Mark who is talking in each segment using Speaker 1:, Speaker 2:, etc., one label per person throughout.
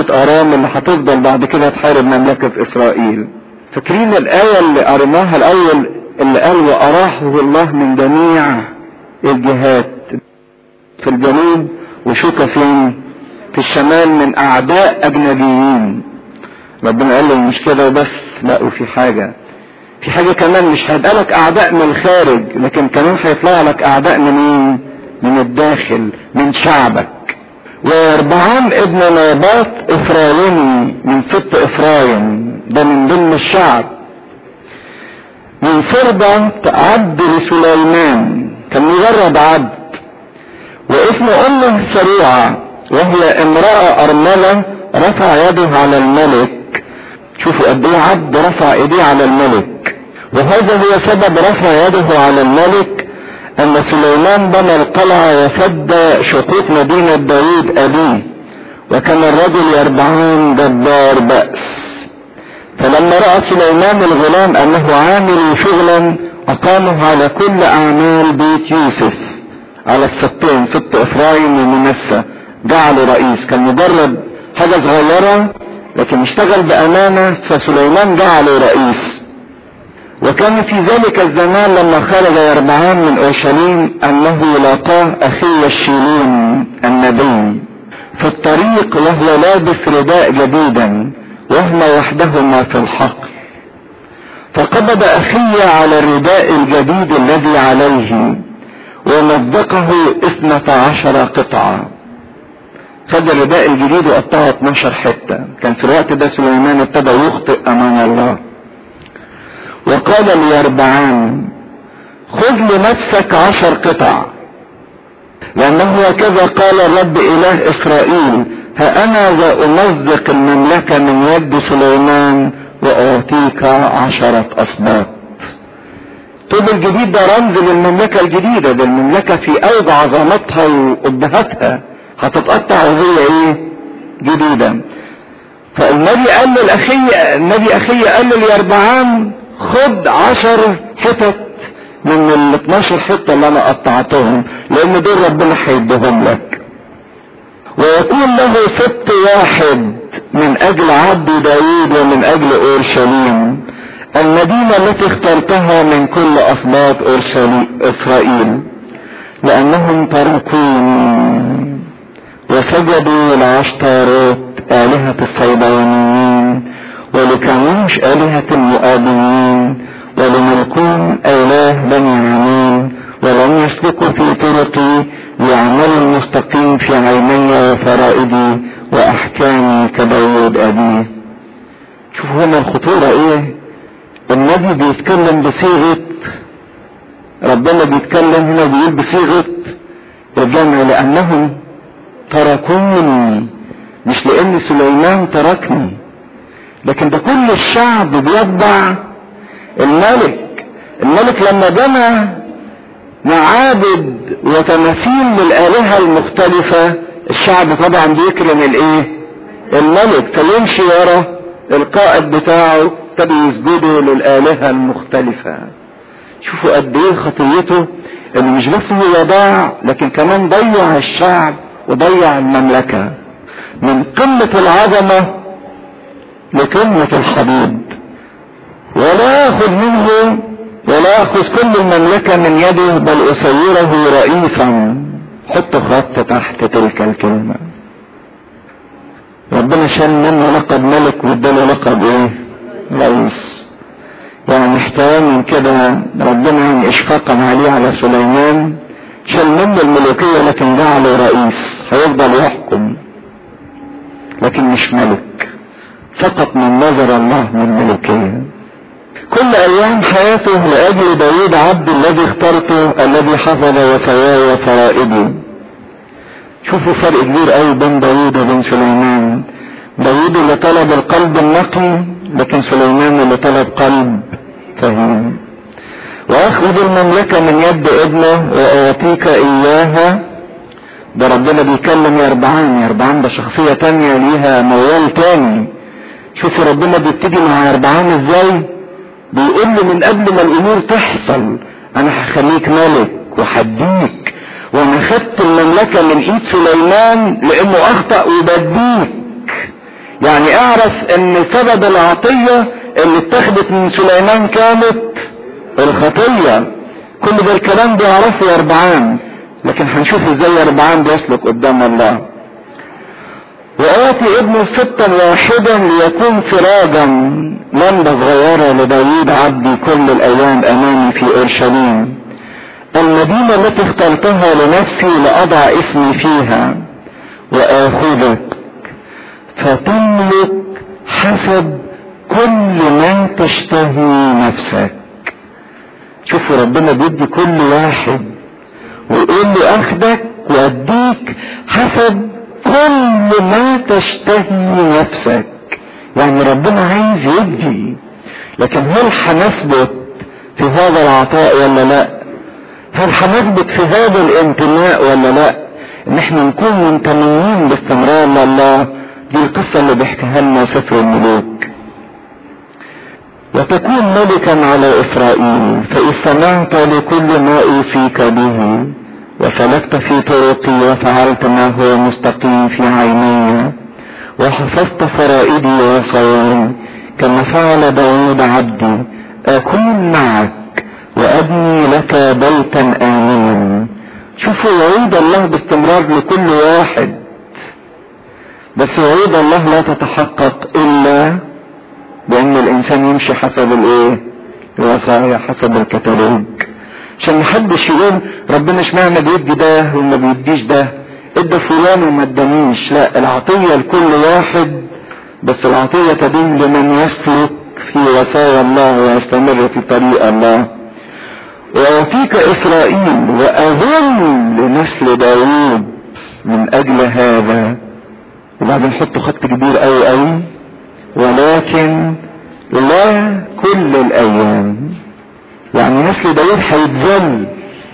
Speaker 1: مملكة ارام اللي هتفضل بعد كده تحارب مملكة اسرائيل فاكرين الاية اللي قريناها الاول اللي قال واراحه الله من جميع الجهات في الجنوب وشوكة فين في الشمال من اعداء اجنبيين ربنا قال له مش كده بس لا وفي حاجة في حاجة كمان مش هيبقى لك اعداء من الخارج لكن كمان هيطلع لك اعداء منين من الداخل من شعبك واربعام ابن نابات افرايمي من ست افرايم ده من ضمن الشعب من فرضة عبد لسليمان كان مجرد عبد واسم امه سريعة وهي امرأة ارملة رفع يده على الملك شوفوا قد ايه عبد رفع ايديه على الملك وهذا هو سبب رفع يده على الملك ان سليمان بنى القلعة وسد شقوق مدينة داوود ابيه وكان الرجل يربعون جبار بأس فلما رأى سليمان الغلام انه عامل شغلا اقامه على كل اعمال بيت يوسف على الستين ست افرايم ومنسى جعله رئيس كان مجرد حاجة صغيرة لكن اشتغل بامانة فسليمان جعله رئيس وكان في ذلك الزمان لما خرج يربعان من اورشليم انه لاقاه اخي الشيلون النبي في الطريق وهو لابس رداء جديدا وهما وحدهما في الحقل فقبض اخي على الرداء الجديد الذي عليه ومزقه اثنة عشر قطعة خد الرداء الجديد وقطعه 12 حتة كان في الوقت ده سليمان ابتدى يخطئ امام الله وقال ليربعان خذ لنفسك عشر قطع لانه هكذا قال الرب اله اسرائيل ها انا ذا امزق المملكة من يد سليمان واعطيك عشرة اسباط طوب الجديد ده رمز للمملكة الجديدة ده المملكة في اوج عظمتها وابهتها هتتقطع وهي ايه جديدة فالنبي قال للاخي النبي اخي قال لليربعان خد عشر حتت من ال 12 حته اللي انا قطعتهم لان دول ربنا هيديهم لك ويكون له ست واحد من اجل عبد داوود ومن اجل اورشليم المدينة التي اخترتها من كل اسباط اسرائيل لانهم تركوني وسجدوا لعشتاروت آلهة الصيدلانيين ولكانوش آلهة المؤابيين ولملكون إله بني عمين ولم يسلكوا في طرقي ليعملوا المستقيم في عيني وفرائدي وأحكامي كداود أبيه شوفوا هنا الخطورة إيه النبي بيتكلم بصيغة ربنا بيتكلم هنا بيقول بصيغة الجمع لأنهم تركوني مش لأن سليمان تركني لكن ده كل الشعب بيتبع الملك الملك لما بنى معابد وتماثيل للآلهة المختلفة الشعب طبعا بيكرم الايه الملك فيمشي ورا القائد بتاعه ابتدوا يسجدوا للآلهة المختلفة شوفوا قد ايه خطيته انه مش بس هو ضاع لكن كمان ضيع الشعب وضيع المملكة من قمة العظمة لقمة الحديد ولا ياخذ منه ولا ياخذ كل المملكة من يده بل اسيره رئيسا حط خط تحت تلك الكلمة ربنا شال منه لقب ملك واداله لقب ايه رئيس يعني احترام كده ربنا يعني اشفاقا عليه على سليمان شال منه الملوكية لكن جعله رئيس هيفضل يحكم لكن مش ملك سقط من نظر الله من الملوكية كل ايام حياته لاجل داود عبد الذي اخترته الذي حفظ وفايا وفرائدي شوفوا فرق كبير قوي بين داود وبين سليمان داود اللي طلب القلب النقي لكن سليمان اللي طلب قلب فهيم واخذ المملكة من يد ابنه واعطيك اياها ده ربنا بيكلم يربعان يربعان ده شخصية تانية ليها موال تاني شوفوا ربنا بيبتدي مع يربعان ازاي بيقول له من قبل ما الامور تحصل انا هخليك ملك وهديك وانا خدت المملكة من ايد سليمان لانه اخطأ وبديك اعرف ان سبب العطية اللي اتخذت من سليمان كانت الخطية كل ده الكلام بيعرفه يربعان لكن هنشوف ازاي يربعان بيسلك قدام الله وآتي ابنه ستا واحدا ليكون سراجا لمبة صغيرة لداوود عبدي كل الأيام أمامي في أورشليم المدينة التي اخترتها لنفسي لأضع اسمي فيها وآخذك فتملك حسب كل ما تشتهي نفسك شوفوا ربنا بيدي كل واحد ويقول له اخدك واديك حسب كل ما تشتهي نفسك يعني ربنا عايز يدي لكن هل هنثبت في هذا العطاء ولا لا هل هنثبت في هذا الانتماء ولا لا ان احنا نكون منتميين باستمرار لله دي القصة اللي بيحكيها لنا سفر الملوك وتكون ملكا على اسرائيل فاذ سمعت لكل ما اوصيك به وسلكت في طرقي وفعلت ما هو مستقيم في عيني وحفظت فرائدي وصواري كما فعل داود عبدي اكون معك وابني لك بيتا امنا شوفوا وعود الله باستمرار لكل واحد بس وعود الله لا تتحقق الا بان الانسان يمشي حسب الايه الوصايا حسب الكتالوج عشان محدش يقول ربنا اشمعنى بيدي ده وما بيديش ده ادى فلان وما ادانيش لا العطية لكل واحد بس العطية تدين لمن يسلك في وصايا الله ويستمر في طريق الله ويعطيك اسرائيل واظن لنسل داوود من اجل هذا وبعدين نحط خط كبير قوي قوي ولكن لا كل الايام يعني نسل داوود هيتذل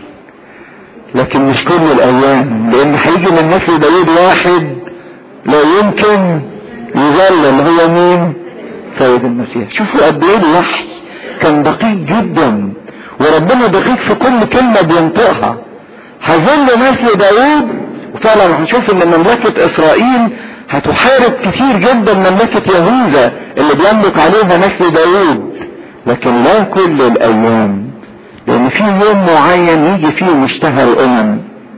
Speaker 1: لكن مش كل الايام لان هيجي من نسل داوود واحد لا يمكن يذل اللي هو مين سيد المسيح شوفوا قد ايه الوحي كان دقيق جدا وربنا دقيق في كل كلمة بينطقها هيظل نسل داوود وفعلا هنشوف ان مملكة اسرائيل هتحارب كتير جدا مملكة يهوذا اللي بيملك عليها نسل داوود لكن لا كل الايام لان في يوم معين يجي فيه مشتهى الامم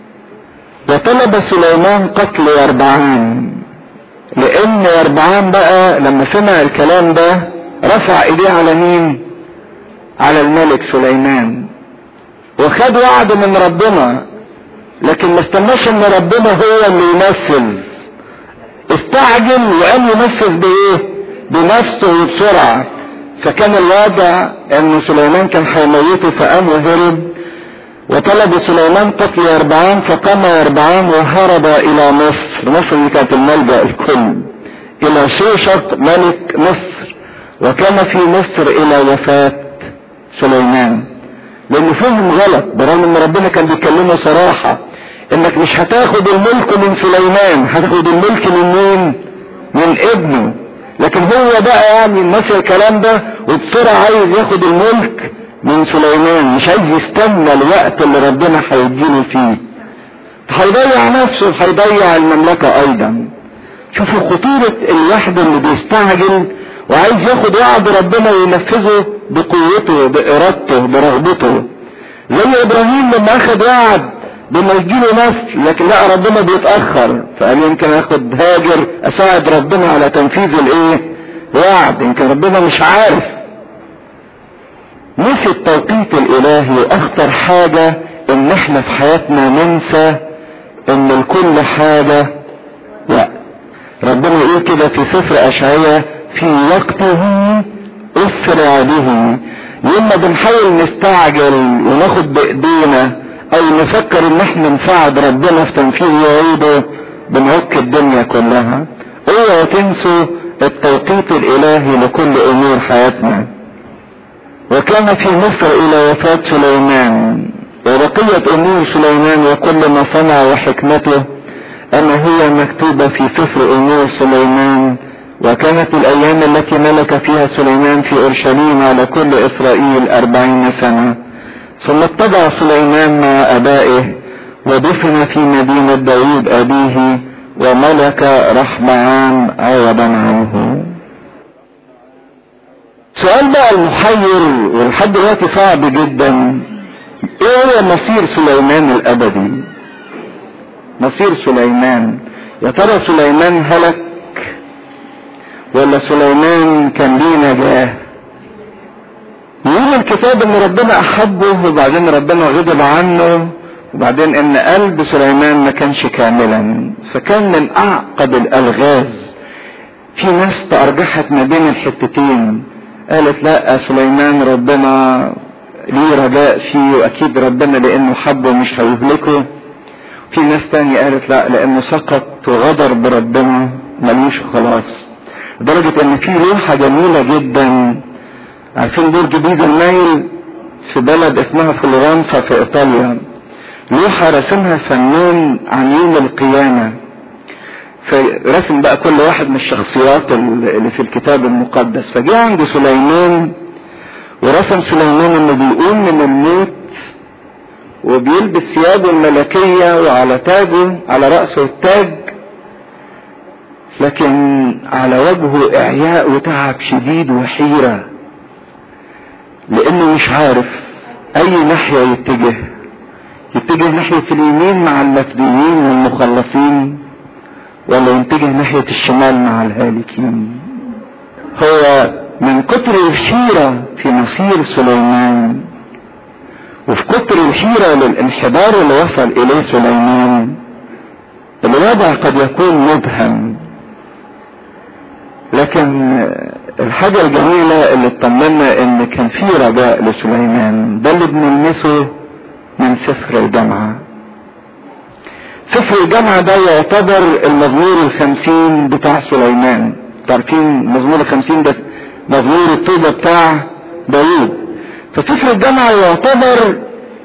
Speaker 1: وطلب سليمان قتل يربعان لان يربعان بقى لما سمع الكلام ده رفع ايديه على مين على الملك سليمان وخد وعد من ربنا لكن ما استناش ان ربنا هو اللي ينفذ استعجل وقال ينفذ بايه بنفسه وبسرعة فكان الوضع ان سليمان كان هيموته فقام وهرب وطلب سليمان قتل يربعان فقام يربعان وهرب الى مصر مصر دي كانت الملجأ الكل الى شوشق ملك مصر وكان في مصر الى وفاة سليمان لانه فهم غلط برغم ان ربنا كان بيكلمه صراحة انك مش هتاخد الملك من سليمان هتاخد الملك من مين من ابنه لكن هو بقى يعني الناس الكلام ده وبسرعة عايز ياخد الملك من سليمان مش عايز يستنى الوقت اللي ربنا هيديله فيه هيضيع نفسه هيضيع المملكة ايضا شوفوا خطورة الواحد اللي بيستعجل وعايز ياخد وعد ربنا وينفذه بقوته بارادته برغبته زي ابراهيم لما اخد وعد بما يجيله نسل لكن لا ربنا بيتاخر فقال يمكن اخد هاجر اساعد ربنا على تنفيذ الايه وعد يمكن ربنا مش عارف نسي التوقيت الالهي واخطر حاجة ان احنا في حياتنا ننسى ان لكل حاجة وقت ربنا يقول كده في سفر اشعياء في وقته اسرع به لما بنحاول نستعجل وناخد بايدينا او نفكر ان احنا نساعد ربنا في تنفيذ وعوده بنعك الدنيا كلها اوعوا تنسوا التوقيت الالهي لكل امور حياتنا وكان في مصر الى وفاة سليمان وبقية امور سليمان وكل ما صنع وحكمته اما هي مكتوبة في سفر امور سليمان وكانت الايام التي ملك فيها سليمان في اورشليم على كل اسرائيل اربعين سنة ثم اتبع سليمان مع ابائه ودفن في مدينة داود ابيه وملك رحبعام عوضا عنه بقى المحير ولحد دلوقتي صعب جدا ايه هو مصير سليمان الابدي مصير سليمان يا ترى سليمان هلك ولا سليمان كان ليه نجاه يقول الكتاب ان ربنا احبه وبعدين ربنا غضب عنه وبعدين ان قلب سليمان ما كانش كاملا فكان من اعقد الالغاز في ناس تارجحت ما بين الحتتين قالت لا سليمان ربنا ليه رجاء فيه واكيد ربنا لانه حبه مش هيهلكه في ناس تانية قالت لا لانه سقط وغدر بربنا ملوش خلاص لدرجة ان في لوحة جميلة جدا عارفين برج بيزا النايل في بلد اسمها فلورنسا في ايطاليا لوحة رسمها فنان عن يوم القيامة فرسم بقى كل واحد من الشخصيات اللي في الكتاب المقدس فجاء عند سليمان ورسم سليمان انه بيقوم من الموت وبيلبس ثيابه الملكية وعلى تاجه على رأسه التاج لكن على وجهه اعياء وتعب شديد وحيرة لانه مش عارف اي ناحية يتجه يتجه ناحية اليمين مع المفديين والمخلصين ولا يتجه ناحية الشمال مع الهالكين هو من كتر الحيرة في مصير سليمان وفي كتر الحيرة للانحدار اللي وصل اليه سليمان الوضع قد يكون مبهم لكن الحاجة الجميلة اللي اطمنا ان كان في رجاء لسليمان ده اللي بنلمسه من سفر الجامعة سفر الجامعة ده يعتبر المزمور الخمسين بتاع سليمان تعرفين مزمور الخمسين ده مزمور التوبة بتاع داوود فسفر الجامعة يعتبر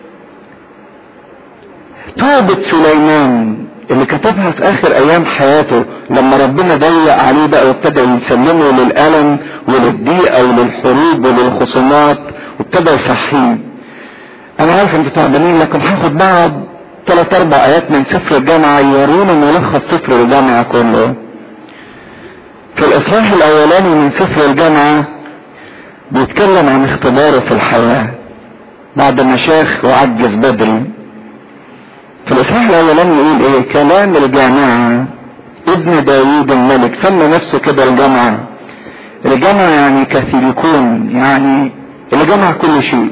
Speaker 1: توبة سليمان اللي كتبها في اخر ايام حياته لما ربنا ضيق عليه بقى وابتدى يسلمه للالم وللضيقه وللحروب وللخصومات وابتدى يصحيه انا عارف انتوا تعبانين لكن هاخد بعض ثلاث اربع ايات من سفر الجامعه يورونا ملخص سفر الجامعه كله في الاصحاح الاولاني من سفر الجامعه بيتكلم عن اختباره في الحياه بعد ما شاخ وعجز بدري في الاصحاح الاولاني يقول ايه كلام الجامعة ابن داوود الملك سمى نفسه كده الجامعة الجامعة يعني كثيركون يعني اللي جمع كل شيء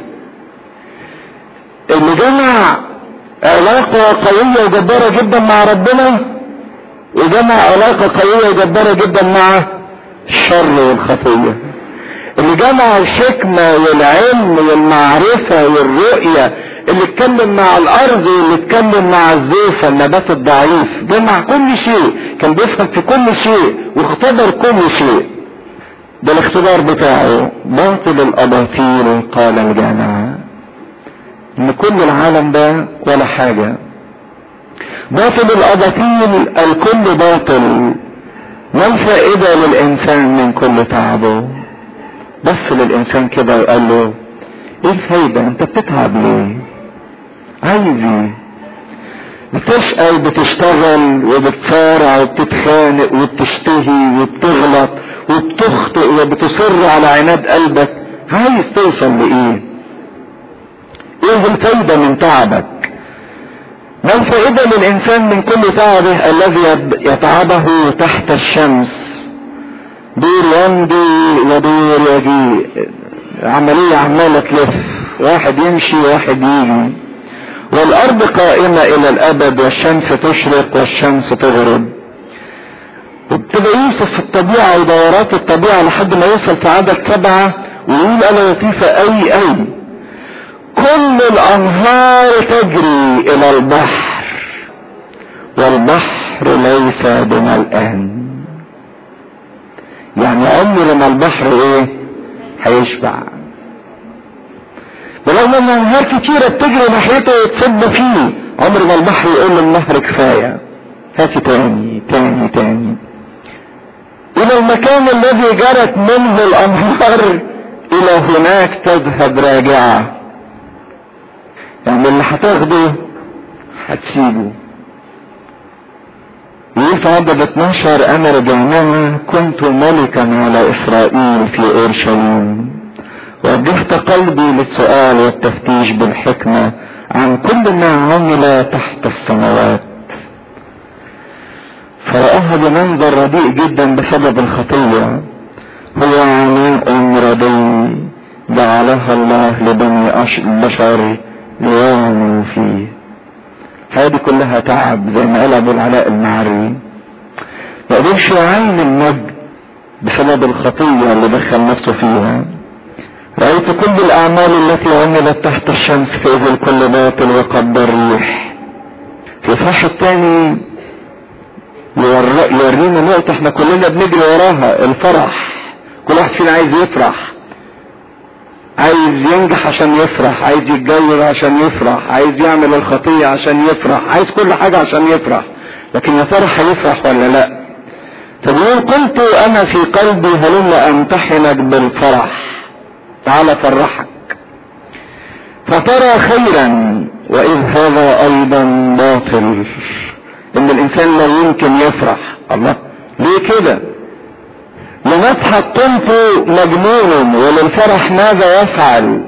Speaker 1: اللي جمع علاقة قوية وجبارة جدا مع ربنا وجمع علاقة قوية وجبارة جدا مع الشر والخطية اللي جمع الحكمة والعلم والمعرفة والرؤية اللي اتكلم مع الارض واللي اتكلم مع الزوفة النبات الضعيف جمع كل شيء كان بيفهم في كل شيء واختبر كل شيء ده الاختبار بتاعه باطل الاباطيل قال الجامعة ان كل العالم ده ولا حاجة باطل الاباطيل الكل باطل ما الفائدة للانسان من كل تعبه بص للانسان كده وقال له ايه الفايدة انت بتتعب ليه عايز ايه بتسأل بتشتغل وبتصارع وبتتخانق وبتشتهي وبتغلط وبتخطئ وبتصر على عناد قلبك عايز توصل لايه ايه الفايدة من تعبك ما الفائدة للانسان من كل تعبه الذي يتعبه تحت الشمس دور يمضي ودور يجيء عملية عمالة تلف واحد يمشي واحد يجي والارض قائمة الى الابد والشمس تشرق والشمس تغرب وابتدى يوصف في الطبيعة ودورات الطبيعة لحد ما يوصل في عدد سبعة ويقول انا لطيفة اوي اوي كل الانهار تجري الى البحر والبحر ليس بملآن يعني عمر ما البحر ايه هيشبع ولو ان انهار كتيرة بتجري ناحيته وتصب فيه عمر ما البحر يقول للنهر كفاية هاتي تاني تاني تاني الى المكان الذي جرت منه الانهار الى هناك تذهب راجعة يعني اللي هتاخده هتسيبه يقول في عدد 12 انا رجعناها كنت ملكا على اسرائيل في اورشليم وجهت قلبي للسؤال والتفتيش بالحكمة عن كل ما عمل تحت السماوات فرآها بمنظر رديء جدا بسبب الخطية هو عناء ردي جعلها الله لبني البشر ليعملوا فيه هذه كلها تعب زي ما قال ابو العلاء المعري ما قدرش يعين المجد بسبب الخطية اللي دخل نفسه فيها رأيت كل الأعمال التي عملت تحت الشمس فإذا الكل باطل وقد ريح في الصح الثاني يورينا الوقت احنا كلنا بنجري وراها الفرح كل واحد فينا عايز يفرح عايز ينجح عشان يفرح عايز يتجوز عشان يفرح عايز يعمل الخطية عشان يفرح عايز كل حاجة عشان يفرح لكن يا ترى هيفرح ولا لا فبيقول قلت انا في قلبي هلم امتحنك بالفرح تعالى فرحك فترى خيرا واذ هذا ايضا باطل ان الانسان لا يمكن يفرح الله ليه كده لنضحك كنت مجنون وللفرح ماذا يفعل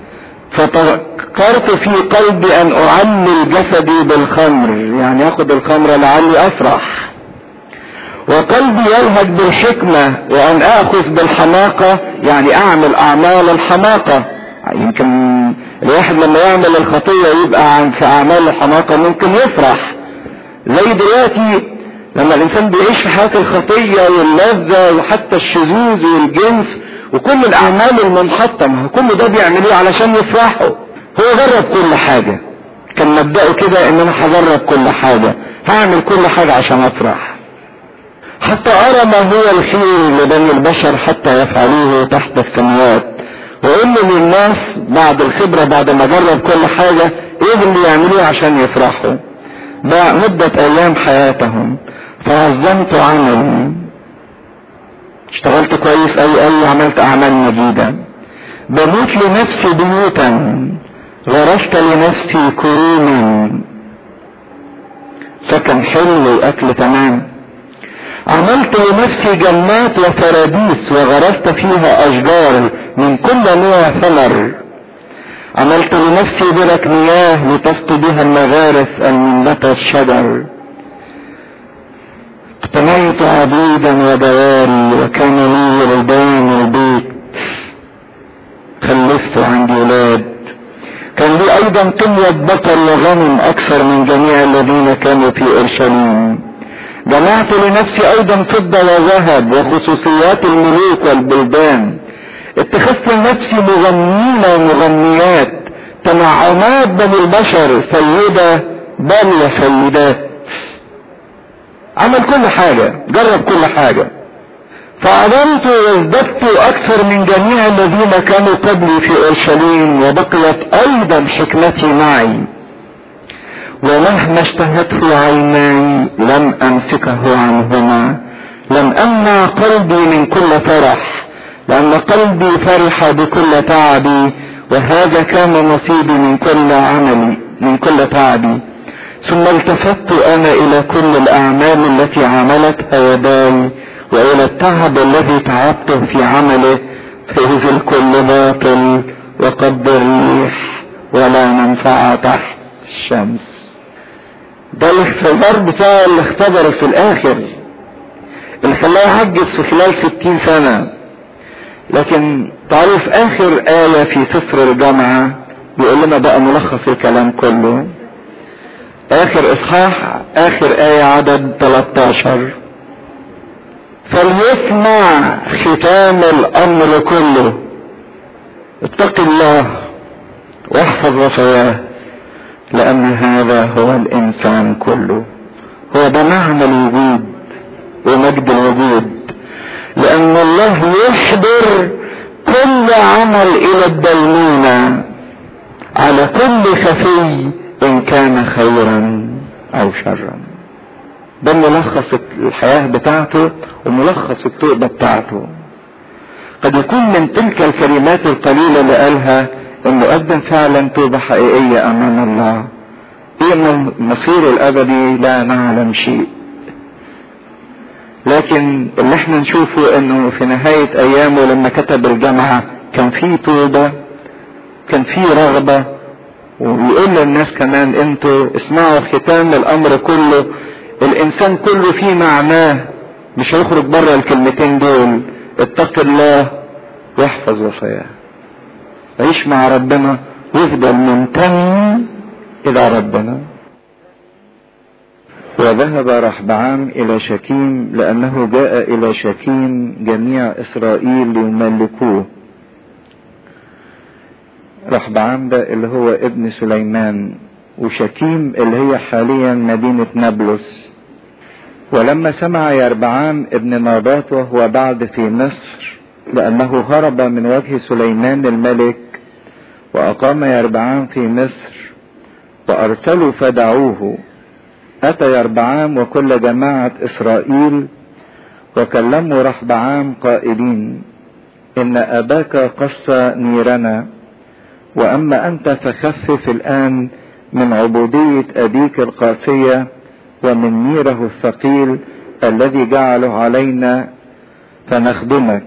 Speaker 1: ففكرت في قلبي ان اعمل جسدي بالخمر يعني اخد الخمر لعلي افرح وقلبي يلهج بالحكمة وان اخذ بالحماقة يعني اعمل اعمال الحماقة يمكن الواحد لما يعمل الخطية يبقى في اعمال الحماقة ممكن يفرح زي دلوقتي لما الانسان بيعيش في حياة الخطية واللذة وحتى الشذوذ والجنس وكل الاعمال المنحطة ما هو كل ده بيعملوه علشان يفرحوا هو جرب كل حاجة كان مبدأه كده ان انا هجرب كل حاجة هعمل كل حاجة عشان افرح حتى ارى ما هو الخير لبني البشر حتى يفعلوه تحت السماوات وقول للناس بعد الخبرة بعد ما جرب كل حاجة ايه اللي يعملوه عشان يفرحوا باع مدة ايام حياتهم فعظمت عملي اشتغلت كويس اوي اوي عملت اعمال مجيدة بنيت لنفسي بيوتا غرست لنفسي كروما سكن حلو واكل تمام عملت لنفسي جنات وفراديس وغرست فيها اشجار من كل نوع ثمر عملت لنفسي برك مياه لتسقي بها المغارس المنبتة الشجر اقتنيت عبيدا ودواري وكان لي ولدان البيت خلفت عندي ولاد كان لي ايضا قلة بقر وغنم اكثر من جميع الذين كانوا في اورشليم جمعت لنفسي ايضا فضة وذهب وخصوصيات الملوك والبلدان اتخذت لنفسي مغنين ومغنيات تنعمات بني البشر سيدة بل وسيدات عمل كل حاجة جرب كل حاجة فعظمت وازددت اكثر من جميع الذين كانوا قبلي في اورشليم وبقيت ايضا حكمتي معي ومهما اشتهته عيناي لم امسكه عنهما لم امنع قلبي من كل فرح لان قلبي فرح بكل تعبي وهذا كان نصيبي من كل عملي من كل تعبي ثم التفت انا الى كل الاعمال التي عملتها يداي والى التعب الذي تعبته في عمله فاذ الكل باطل وقد الريح ولا منفعة تحت الشمس ده الاختبار بتاع اللي اختبره في الاخر اللي خلاه يعجز في خلال ستين سنة لكن تعالوا في اخر آية في سفر الجامعة بيقول لنا بقى ملخص الكلام كله اخر اصحاح اخر آية عدد 13 فليسمع ختام الامر كله اتق الله واحفظ وصاياه لان هذا هو الانسان كله هو ده معنى الوجود ومجد الوجود لان الله يحضر كل عمل الى الدينونة على كل خفي ان كان خيرا او شرا ده ملخص الحياة بتاعته وملخص التوبة بتاعته قد يكون من تلك الكلمات القليلة اللي قالها انه قدم فعلا توبة حقيقية امام الله ايه المصير الابدي لا نعلم شيء لكن اللي احنا نشوفه انه في نهاية ايامه لما كتب الجامعة كان في توبة كان في رغبة وبيقول للناس كمان انتوا اسمعوا ختام الامر كله الانسان كله فيه معناه مش هيخرج بره الكلمتين دول اتق الله واحفظ وصاياه عيش مع ربنا وافضل ممتن الى ربنا وذهب رحبعام الى شكيم لانه جاء الى شكيم جميع اسرائيل ليملكوه رحبعام ده اللي هو ابن سليمان وشكيم اللي هي حاليا مدينة نابلس ولما سمع يربعام ابن نابات وهو بعد في مصر لأنه هرب من وجه سليمان الملك وأقام يربعام في مصر وأرسلوا فدعوه أتى يربعام وكل جماعة إسرائيل وكلموا رحبعام قائلين إن أباك قص نيرنا وأما أنت فخفف الآن من عبودية أبيك القاسية ومن نيره الثقيل الذي جعله علينا فنخدمك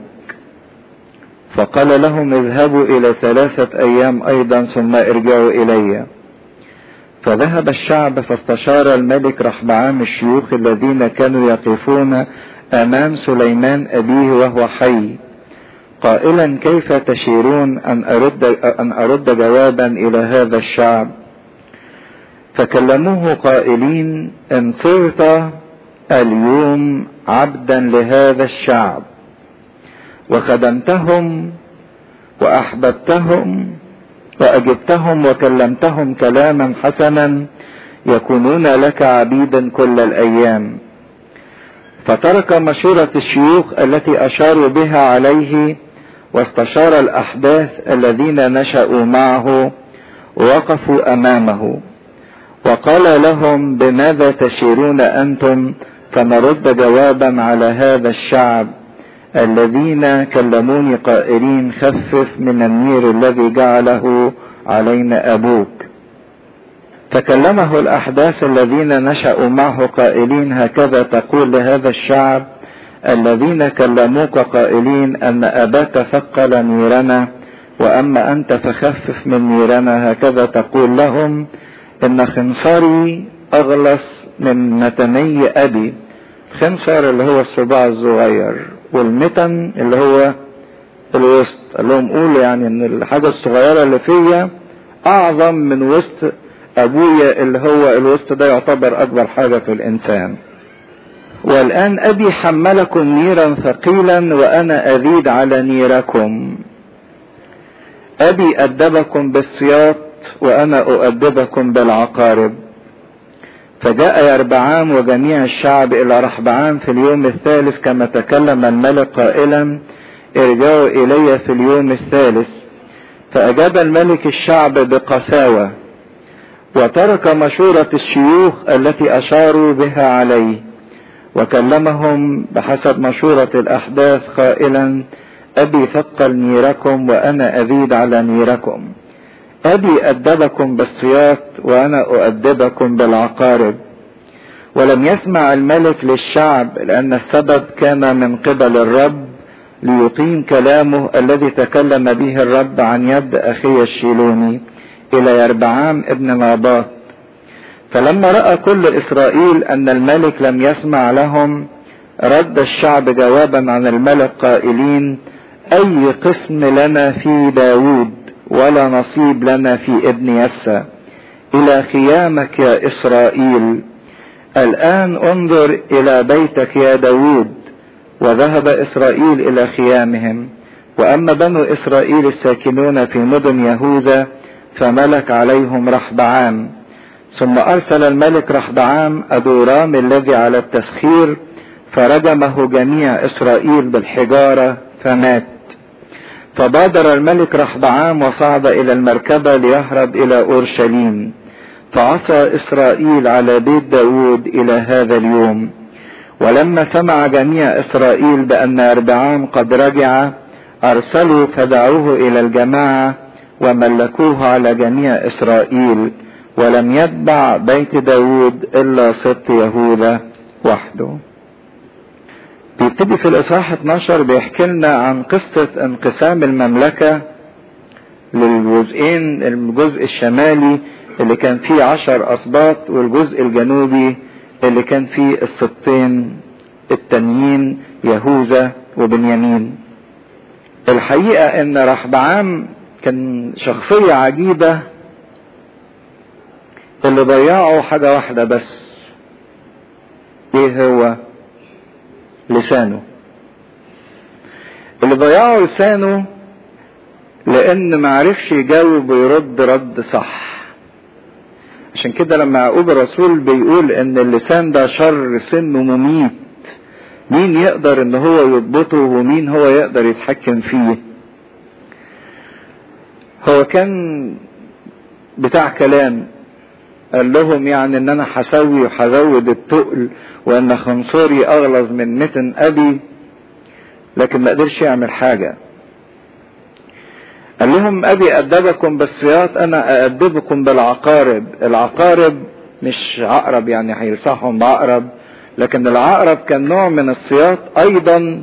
Speaker 1: فقال لهم اذهبوا إلى ثلاثة أيام أيضا ثم ارجعوا إلي فذهب الشعب فاستشار الملك رحبعام الشيوخ الذين كانوا يقفون أمام سليمان أبيه وهو حي قائلا كيف تشيرون أن أرد, أن أرد جوابا إلى هذا الشعب فكلموه قائلين إن صرت اليوم عبدا لهذا الشعب وخدمتهم وأحببتهم وأجبتهم وكلمتهم كلاما حسنا يكونون لك عبيدا كل الأيام فترك مشورة الشيوخ التي أشاروا بها عليه واستشار الأحداث الذين نشأوا معه ووقفوا أمامه وقال لهم بماذا تشيرون أنتم فنرد جوابا على هذا الشعب الذين كلموني قائلين خفف من النير الذي جعله علينا أبوك فكلمه الأحداث الذين نشأوا معه قائلين هكذا تقول لهذا الشعب الذين كلموك قائلين أن أباك ثقل نيرنا وأما أنت فخفف من نيرنا هكذا تقول لهم إن خنصري أغلص من متني أبي خنصر اللي هو الصباع الصغير والمتن اللي هو الوسط قال لهم قولوا يعني ان الحاجة الصغيرة اللي فيا اعظم من وسط ابويا اللي هو الوسط ده يعتبر اكبر حاجة في الانسان والان ابي حملكم نيرا ثقيلا وانا ازيد على نيركم ابي ادبكم بالسياط وانا اؤدبكم بالعقارب فجاء يربعام وجميع الشعب الى رحبعام في اليوم الثالث كما تكلم الملك قائلا ارجعوا الي في اليوم الثالث فاجاب الملك الشعب بقساوة وترك مشورة الشيوخ التي اشاروا بها عليه وكلمهم بحسب مشورة الاحداث قائلا ابي ثقل نيركم وانا ازيد على نيركم أبي أدبكم بالسياط وأنا أؤدبكم بالعقارب ولم يسمع الملك للشعب لأن السبب كان من قبل الرب ليقيم كلامه الذي تكلم به الرب عن يد أخي الشيلوني إلى يربعام ابن ناباط فلما رأى كل إسرائيل أن الملك لم يسمع لهم رد الشعب جوابا عن الملك قائلين أي قسم لنا في داود ولا نصيب لنا في ابن يسى الى خيامك يا اسرائيل الان انظر الى بيتك يا داود وذهب اسرائيل الى خيامهم واما بنو اسرائيل الساكنون في مدن يهوذا فملك عليهم رحبعام ثم ارسل الملك رحبعام ادورام الذي على التسخير فرجمه جميع اسرائيل بالحجاره فمات فبادر الملك رحبعام وصعد الى المركبة ليهرب الى اورشليم فعصى اسرائيل على بيت داود الى هذا اليوم ولما سمع جميع اسرائيل بان اربعام قد رجع ارسلوا فدعوه الى الجماعة وملكوه على جميع اسرائيل ولم يتبع بيت داود الا سبط يهوذا وحده بيبتدي في الإصحاح 12 بيحكي لنا عن قصة انقسام المملكة للجزئين الجزء الشمالي اللي كان فيه عشر أسباط والجزء الجنوبي اللي كان فيه السبطين التانيين يهوذا وبنيامين الحقيقة ان رحبعام كان شخصية عجيبة اللي ضيعوا حاجة واحدة بس ايه هو لسانه اللي ضيعوا لسانه لان معرفش يجاوب ويرد رد صح عشان كده لما يعقوب الرسول بيقول ان اللسان ده شر سم مميت مين يقدر ان هو يضبطه ومين هو يقدر يتحكم فيه هو كان بتاع كلام قال لهم يعني ان انا هسوي وهزود التقل وان خنصوري اغلظ من متن ابي لكن ما قدرش يعمل حاجة قال لهم ابي ادبكم بالسياط انا اادبكم بالعقارب العقارب مش عقرب يعني هيلصحهم بعقرب لكن العقرب كان نوع من السياط ايضا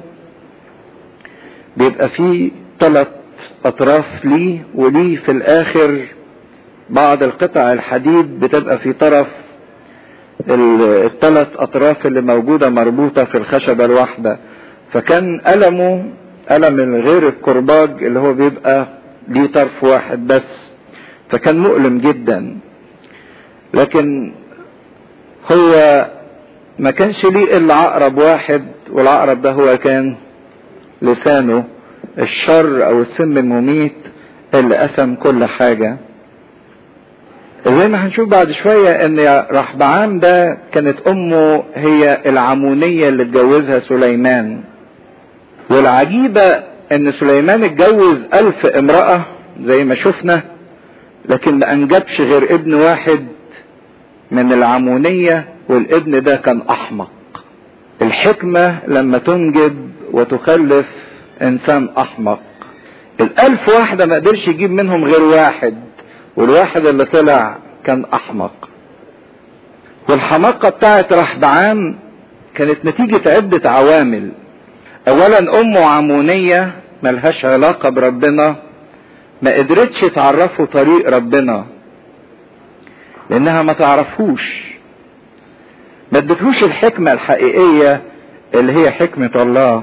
Speaker 1: بيبقى فيه ثلاث اطراف ليه وليه في الاخر بعض القطع الحديد بتبقى في طرف الثلاث اطراف اللي موجودة مربوطة في الخشبة الواحدة فكان ألمه ألم الغير الكرباج اللي هو بيبقى ليه طرف واحد بس فكان مؤلم جدا لكن هو ما كانش ليه الا عقرب واحد والعقرب ده هو كان لسانه الشر او السم المميت اللي قسم كل حاجة زي ما هنشوف بعد شوية ان رحبعام ده كانت امه هي العمونية اللي اتجوزها سليمان والعجيبة ان سليمان اتجوز الف امرأة زي ما شفنا لكن ما انجبش غير ابن واحد من العمونية والابن ده كان احمق الحكمة لما تنجب وتخلف انسان احمق الالف واحدة ما قدرش يجيب منهم غير واحد والواحد اللي طلع كان احمق والحماقة بتاعت رحبعام كانت نتيجة عدة عوامل اولا امه عمونية ملهاش علاقة بربنا ما قدرتش تعرفه طريق ربنا لانها ما تعرفوش ما ادتهوش الحكمة الحقيقية اللي هي حكمة الله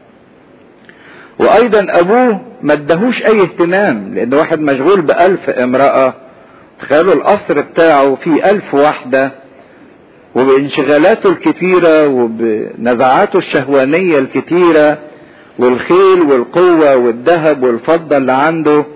Speaker 1: وايضا ابوه ما ادهوش اي اهتمام لان واحد مشغول بألف امرأة تخيلوا القصر بتاعه فيه ألف واحدة وبانشغالاته الكتيرة وبنزعاته الشهوانية الكتيرة والخيل والقوة والذهب والفضة اللي عنده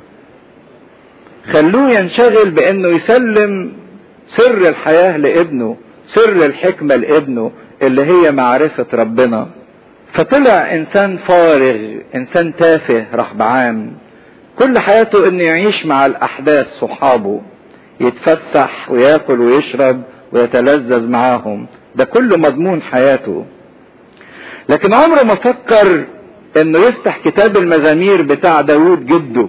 Speaker 1: خلوه ينشغل بانه يسلم سر الحياة لابنه سر الحكمة لابنه اللي هي معرفة ربنا فطلع انسان فارغ انسان تافه رحبعام كل حياته انه يعيش مع الاحداث صحابه يتفسح وياكل ويشرب ويتلذذ معاهم ده كله مضمون حياته لكن عمره ما فكر انه يفتح كتاب المزامير بتاع داود جده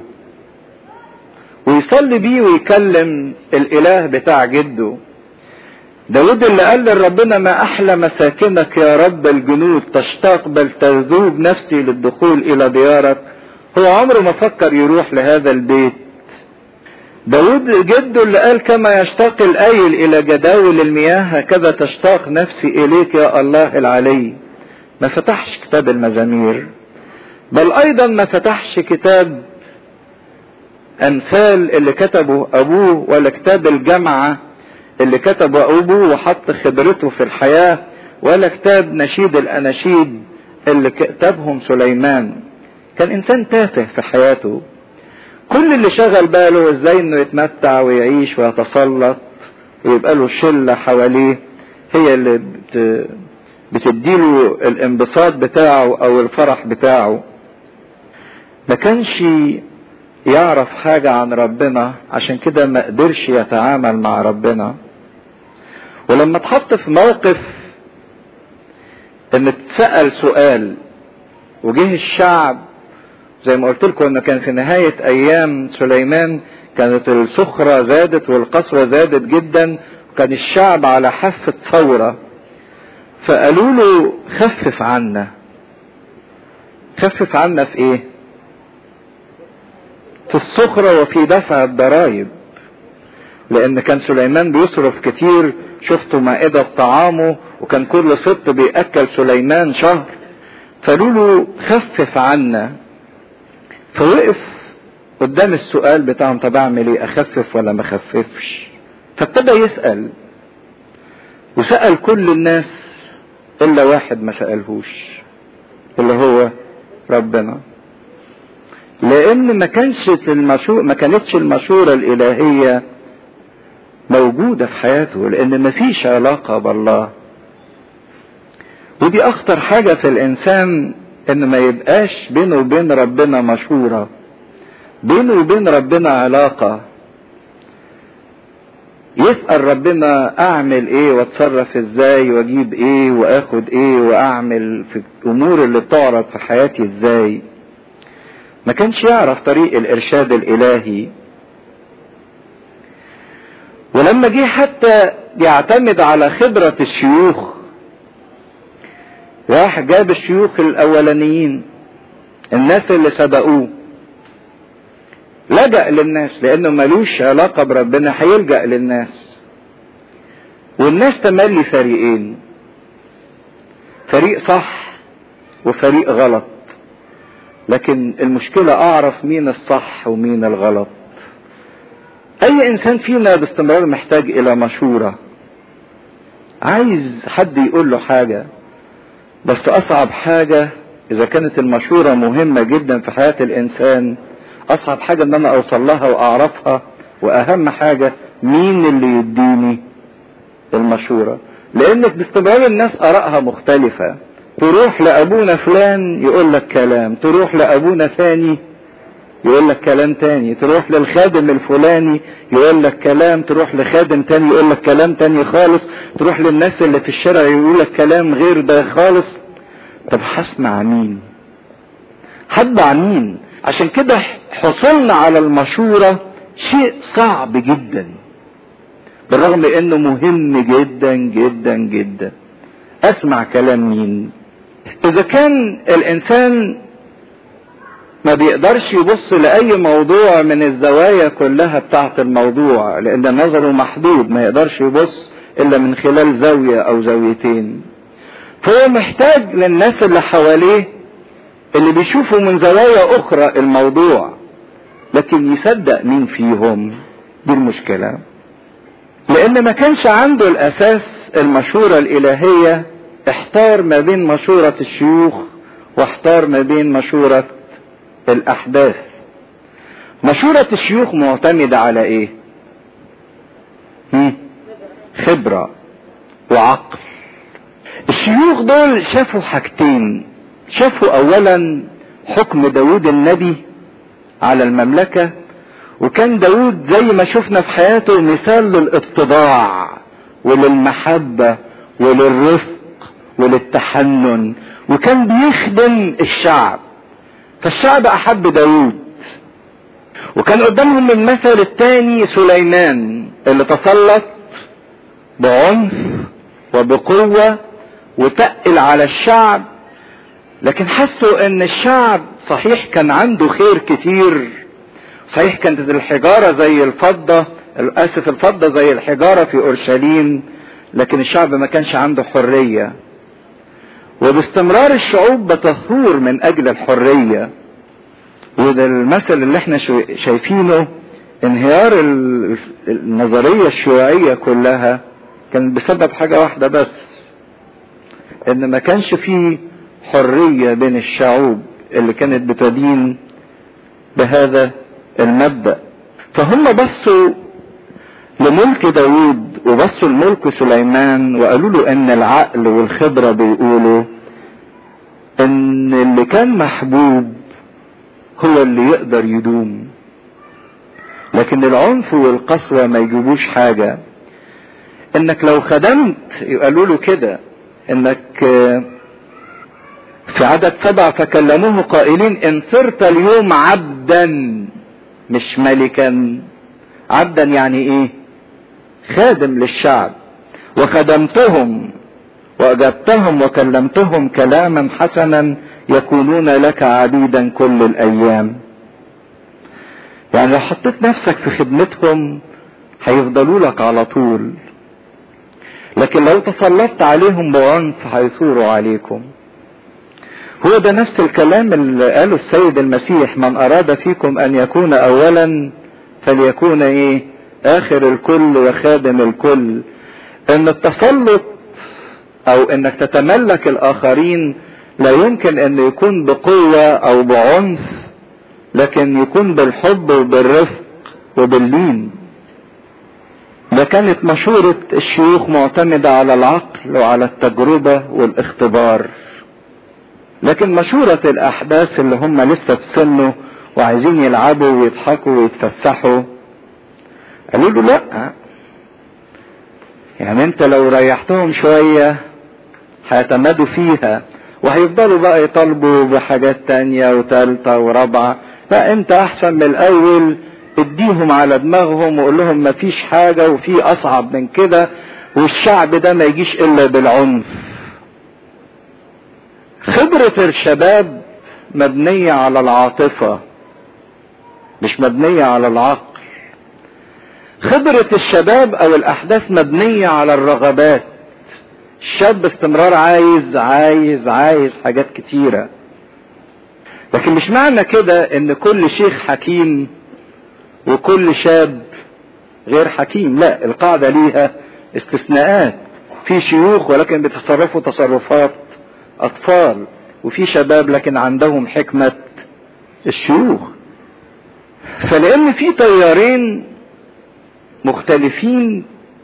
Speaker 1: ويصلي بيه ويكلم الاله بتاع جده داود اللي قال لربنا ما احلى مساكنك يا رب الجنود تشتاق بل تذوب نفسي للدخول الى ديارك هو عمره ما فكر يروح لهذا البيت داود جده اللي قال كما يشتاق الايل الى جداول المياه هكذا تشتاق نفسي اليك يا الله العلي ما فتحش كتاب المزامير بل ايضا ما فتحش كتاب امثال اللي كتبه ابوه ولا كتاب الجامعه اللي كتبه ابوه وحط خبرته في الحياه ولا كتاب نشيد الاناشيد اللي كتبهم سليمان كان انسان تافه في حياته كل اللي شغل باله ازاي انه يتمتع ويعيش ويتسلط ويبقى له شله حواليه هي اللي بت... بتديله الانبساط بتاعه او الفرح بتاعه ما كانش يعرف حاجة عن ربنا عشان كده ما قدرش يتعامل مع ربنا ولما اتحط في موقف ان اتسأل سؤال وجه الشعب زي ما قلت لكم انه كان في نهاية ايام سليمان كانت السخرة زادت والقسوة زادت جدا وكان الشعب على حافة ثورة فقالوا له خفف عنا خفف عنا في ايه في السخرة وفي دفع الضرائب لان كان سليمان بيصرف كتير شفتوا مائدة طعامه وكان كل ست بيأكل سليمان شهر فقالوا له خفف عنا فوقف قدام السؤال بتاعهم طب اعمل ايه اخفف ولا ما اخففش فابتدى يسأل وسأل كل الناس الا واحد ما سألهوش اللي هو ربنا لان ما كانش المشور ما كانتش المشورة الالهية موجودة في حياته لان ما فيش علاقة بالله ودي اخطر حاجة في الانسان ان ما يبقاش بينه وبين ربنا مشورة بينه وبين ربنا علاقة يسأل ربنا اعمل ايه واتصرف ازاي واجيب ايه واخد ايه واعمل في الامور اللي بتعرض في حياتي ازاي ما كانش يعرف طريق الارشاد الالهي ولما جه حتى يعتمد على خبرة الشيوخ راح جاب الشيوخ الاولانيين الناس اللي سبقوه لجأ للناس لانه ملوش علاقة بربنا هيلجأ للناس والناس تملي فريقين فريق صح وفريق غلط لكن المشكلة اعرف مين الصح ومين الغلط اي انسان فينا باستمرار محتاج الى مشورة عايز حد يقول له حاجة بس اصعب حاجة اذا كانت المشورة مهمة جدا في حياة الانسان اصعب حاجة ان انا اوصل لها واعرفها واهم حاجة مين اللي يديني المشورة لانك باستمرار الناس ارائها مختلفة تروح لابونا فلان يقول لك كلام تروح لابونا ثاني يقول لك كلام تاني تروح للخادم الفلاني يقول لك كلام تروح لخادم تاني يقول لك كلام تاني خالص تروح للناس اللي في الشارع يقول لك كلام غير ده خالص طب هسمع مين هتبع مين عشان كده حصلنا على المشورة شيء صعب جدا بالرغم انه مهم جدا جدا جدا اسمع كلام مين اذا كان الانسان ما بيقدرش يبص لأي موضوع من الزوايا كلها بتاعة الموضوع لأن نظره محدود ما يقدرش يبص إلا من خلال زاوية أو زاويتين فهو محتاج للناس اللي حواليه اللي بيشوفوا من زوايا أخرى الموضوع لكن يصدق مين فيهم دي المشكلة لأن ما كانش عنده الأساس المشورة الإلهية احتار ما بين مشورة الشيوخ واحتار ما بين مشورة الاحداث مشورة الشيوخ معتمدة على ايه هم؟ خبرة وعقل الشيوخ دول شافوا حاجتين شافوا اولا حكم داود النبي على المملكة وكان داود زي ما شفنا في حياته مثال للاتضاع وللمحبة وللرفق وللتحنن وكان بيخدم الشعب فالشعب احب داود وكان قدامهم المثل الثاني سليمان اللي تسلط بعنف وبقوة وتقل على الشعب لكن حسوا ان الشعب صحيح كان عنده خير كتير صحيح كانت الحجارة زي الفضة اسف الفضة زي الحجارة في اورشليم لكن الشعب ما كانش عنده حرية وباستمرار الشعوب بتثور من اجل الحرية وده المثل اللي احنا شايفينه انهيار النظرية الشيوعية كلها كان بسبب حاجة واحدة بس ان ما كانش فيه حرية بين الشعوب اللي كانت بتدين بهذا المبدأ فهم بصوا لملك داود وبصوا لملك سليمان وقالوا له ان العقل والخبرة بيقولوا ان اللي كان محبوب هو اللي يقدر يدوم لكن العنف والقسوة ما يجيبوش حاجة انك لو خدمت يقالوا له كده انك في عدد سبع فكلموه قائلين ان صرت اليوم عبدا مش ملكا عبدا يعني ايه خادم للشعب وخدمتهم واجبتهم وكلمتهم كلاما حسنا يكونون لك عبيدا كل الايام يعني لو حطيت نفسك في خدمتهم هيفضلوا لك على طول لكن لو تسلطت عليهم بعنف هيثوروا عليكم هو ده نفس الكلام اللي قاله السيد المسيح من اراد فيكم ان يكون اولا فليكون ايه اخر الكل وخادم الكل ان التسلط او انك تتملك الاخرين لا يمكن ان يكون بقوة او بعنف لكن يكون بالحب وبالرفق وباللين ده كانت مشورة الشيوخ معتمدة على العقل وعلى التجربة والاختبار لكن مشورة الأحداث اللي هم لسه في سنه وعايزين يلعبوا ويضحكوا ويتفسحوا قالوا له لا يعني انت لو ريحتهم شوية هيتمادوا فيها وهيفضلوا بقى يطالبوا بحاجات تانية وتالتة ورابعة لا انت احسن من الاول اديهم على دماغهم وقول لهم مفيش حاجة وفي اصعب من كده والشعب ده ما يجيش الا بالعنف خبرة الشباب مبنية على العاطفة مش مبنية على العقل خبرة الشباب او الاحداث مبنية على الرغبات الشاب باستمرار عايز عايز عايز حاجات كتيرة لكن مش معنى كده ان كل شيخ حكيم وكل شاب غير حكيم لا القاعدة ليها استثناءات في شيوخ ولكن بيتصرفوا تصرفات اطفال وفي شباب لكن عندهم حكمة الشيوخ فلان في تيارين مختلفين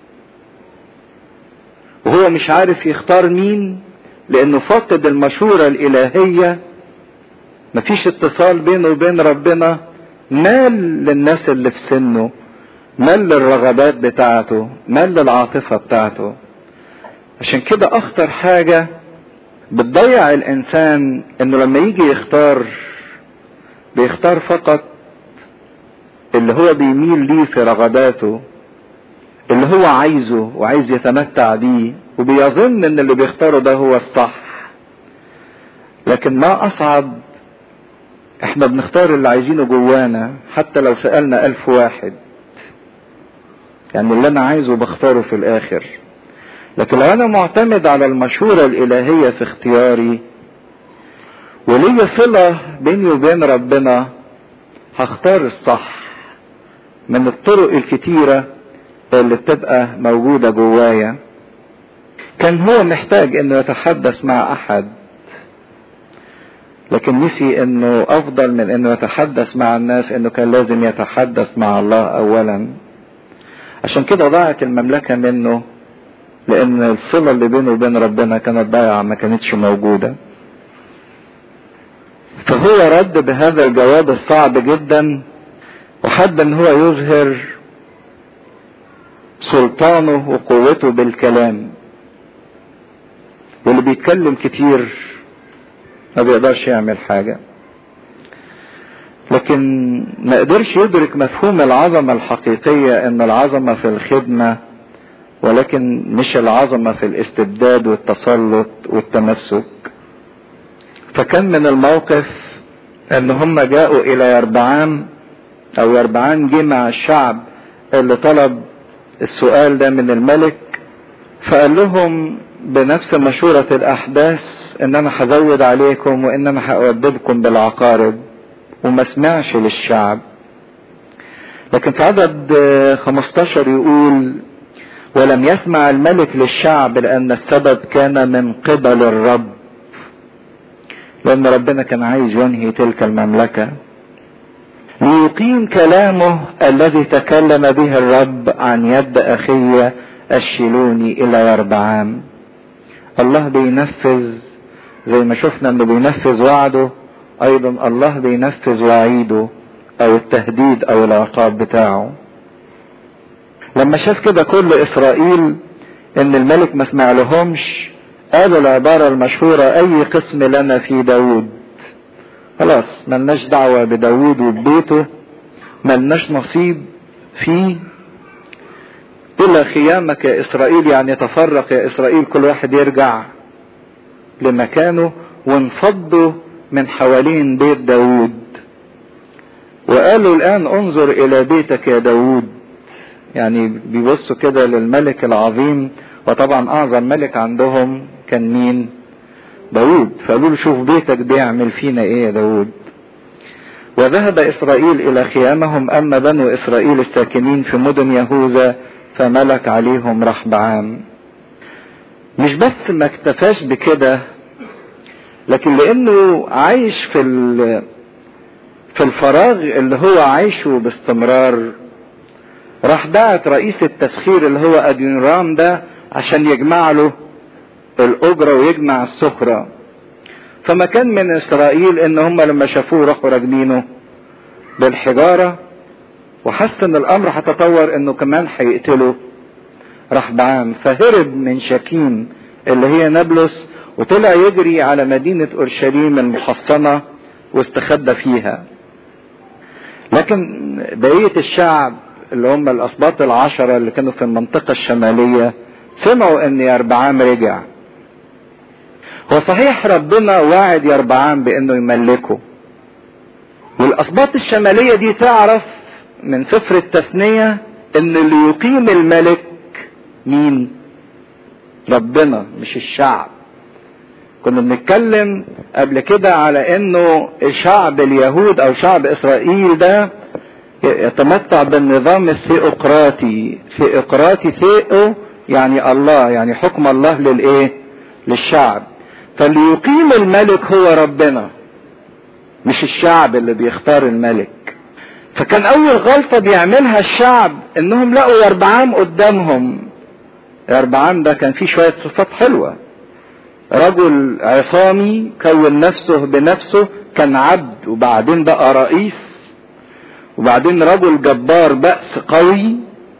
Speaker 1: وهو مش عارف يختار مين لانه فاقد المشورة الالهية مفيش اتصال بينه وبين ربنا مال للناس اللي في سنه مال للرغبات بتاعته مال للعاطفة بتاعته عشان كده اخطر حاجة بتضيع الانسان انه لما يجي يختار بيختار فقط اللي هو بيميل ليه في رغباته اللي هو عايزه وعايز يتمتع بيه وبيظن ان اللي بيختاره ده هو الصح لكن ما اصعب احنا بنختار اللي عايزينه جوانا حتى لو سألنا الف واحد يعني اللي انا عايزه بختاره في الاخر لكن لو انا معتمد على المشورة الالهية في اختياري وليا صلة بيني وبين ربنا هختار الصح من الطرق الكتيرة اللي بتبقى موجودة جوايا كان هو محتاج انه يتحدث مع احد لكن نسي انه افضل من انه يتحدث مع الناس انه كان لازم يتحدث مع الله اولا عشان كده ضاعت المملكة منه لان الصلة اللي بينه وبين ربنا كانت ضايعة ما كانتش موجودة فهو رد بهذا الجواب الصعب جدا وحب ان هو يظهر سلطانه وقوته بالكلام واللي بيتكلم كتير ما بيقدرش يعمل حاجة لكن ما قدرش يدرك مفهوم العظمة الحقيقية ان العظمة في الخدمة ولكن مش العظمة في الاستبداد والتسلط والتمسك فكان من الموقف ان هم جاءوا الى يربعام او يربعام جه مع الشعب اللي طلب السؤال ده من الملك فقال لهم بنفس مشورة الاحداث ان انا هزود عليكم وان انا هأدبكم بالعقارب وما سمعش للشعب لكن في عدد 15 يقول ولم يسمع الملك للشعب لان السبب كان من قبل الرب لان ربنا كان عايز ينهي تلك المملكة ليقيم كلامه الذي تكلم به الرب عن يد اخي الشيلوني الى يربعام الله بينفذ زي ما شفنا انه بينفذ وعده ايضا الله بينفذ وعيده او التهديد او العقاب بتاعه لما شاف كده كل اسرائيل ان الملك ما سمع لهمش قالوا العبارة المشهورة اي قسم لنا في داود خلاص ملناش دعوة بداود وببيته ملناش نصيب فيه الى خيامك يا اسرائيل يعني تفرق يا اسرائيل كل واحد يرجع لمكانه وانفضوا من حوالين بيت داود وقالوا الان انظر الى بيتك يا داود يعني بيبصوا كده للملك العظيم وطبعا اعظم ملك عندهم كان مين داود فقالوا له شوف بيتك بيعمل فينا ايه يا داود وذهب اسرائيل الى خيامهم اما بنو اسرائيل الساكنين في مدن يهوذا فملك عليهم رحبعام مش بس ما اكتفاش بكده لكن لانه عايش في في الفراغ اللي هو عايشه باستمرار راح دعت رئيس التسخير اللي هو ادينرام ده عشان يجمع له الاجرة ويجمع السخرة فما كان من اسرائيل ان هم لما شافوه راحوا راجمينه بالحجارة وحس ان الامر هتطور انه كمان هيقتله رحبعام فهرب من شكيم اللي هي نابلس وطلع يجري على مدينة اورشليم المحصنة واستخبى فيها لكن بقية الشعب اللي هم الاسباط العشرة اللي كانوا في المنطقة الشمالية سمعوا ان يربعام رجع هو صحيح ربنا واعد يربعام بانه يملكه والاسباط الشمالية دي تعرف من سفر التثنية ان اللي يقيم الملك مين ربنا مش الشعب كنا بنتكلم قبل كده على انه شعب اليهود او شعب اسرائيل ده يتمتع بالنظام الثيوقراطي ثيوقراطي ثيو يعني الله يعني حكم الله للايه للشعب فاللي يقيم الملك هو ربنا مش الشعب اللي بيختار الملك فكان اول غلطة بيعملها الشعب انهم لقوا يربعام قدامهم يربعام ده كان فيه شوية صفات حلوة رجل عصامي كون نفسه بنفسه كان عبد وبعدين بقى رئيس وبعدين رجل جبار بأس قوي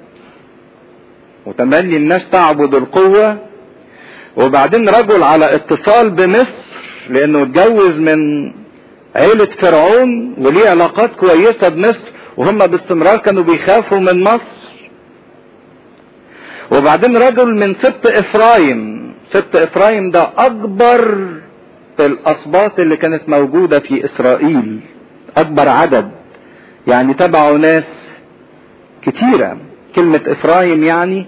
Speaker 1: وتملي الناس تعبد القوة وبعدين رجل على اتصال بمصر لانه اتجوز من عيلة فرعون وليه علاقات كويسة بمصر وهم باستمرار كانوا بيخافوا من مصر وبعدين رجل من سبط افرايم سبط افرايم ده اكبر الاسباط اللي كانت موجودة في اسرائيل اكبر عدد يعني تبعوا ناس كتيرة كلمة افرايم يعني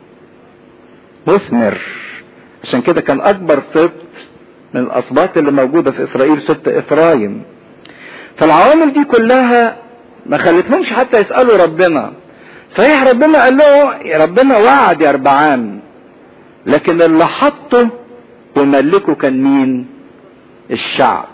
Speaker 1: مثمر عشان كده كان اكبر سبط من الاسباط اللي موجودة في اسرائيل سبط افرايم فالعوامل دي كلها ما خلتهمش حتى يسألوا ربنا صحيح ربنا قال له ربنا وعد يا اربعان لكن اللي حطه وملكه كان مين الشعب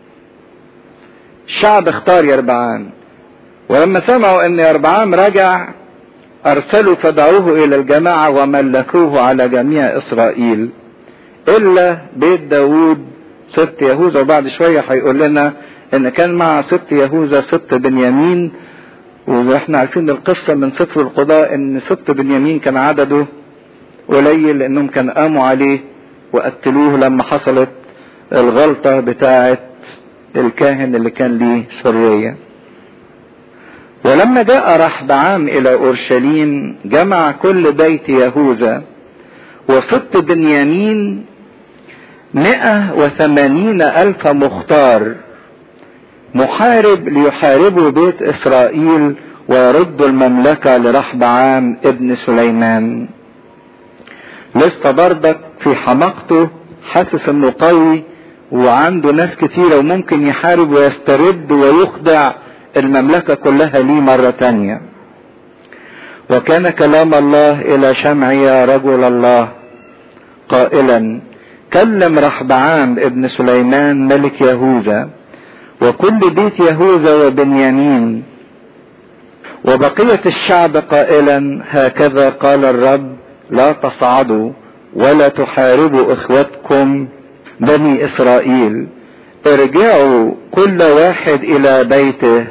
Speaker 1: الشعب اختار يربعان ولما سمعوا ان يربعام رجع ارسلوا فدعوه الى الجماعة وملكوه على جميع اسرائيل الا بيت داود سبط يهوذا وبعد شوية هيقول لنا ان كان مع سبط يهوذا سبط بنيامين واحنا عارفين القصة من سفر القضاء ان سبط بنيامين كان عدده قليل لانهم كان قاموا عليه وقتلوه لما حصلت الغلطة بتاعة الكاهن اللي كان ليه سرية ولما جاء رحبعام الى اورشليم جمع كل بيت يهوذا وسبط بنيامين مئة وثمانين الف مختار محارب ليحاربوا بيت اسرائيل ويردوا المملكة لرحبعام ابن سليمان لسه برضك في حماقته حاسس انه قوي وعنده ناس كتيرة وممكن يحارب ويسترد ويخدع المملكة كلها ليه مرة تانية وكان كلام الله الى شمعي رجل الله قائلا كلم رحبعام ابن سليمان ملك يهوذا وكل بيت يهوذا وبنيامين وبقية الشعب قائلا هكذا قال الرب لا تصعدوا ولا تحاربوا اخوتكم بني اسرائيل ارجعوا كل واحد الى بيته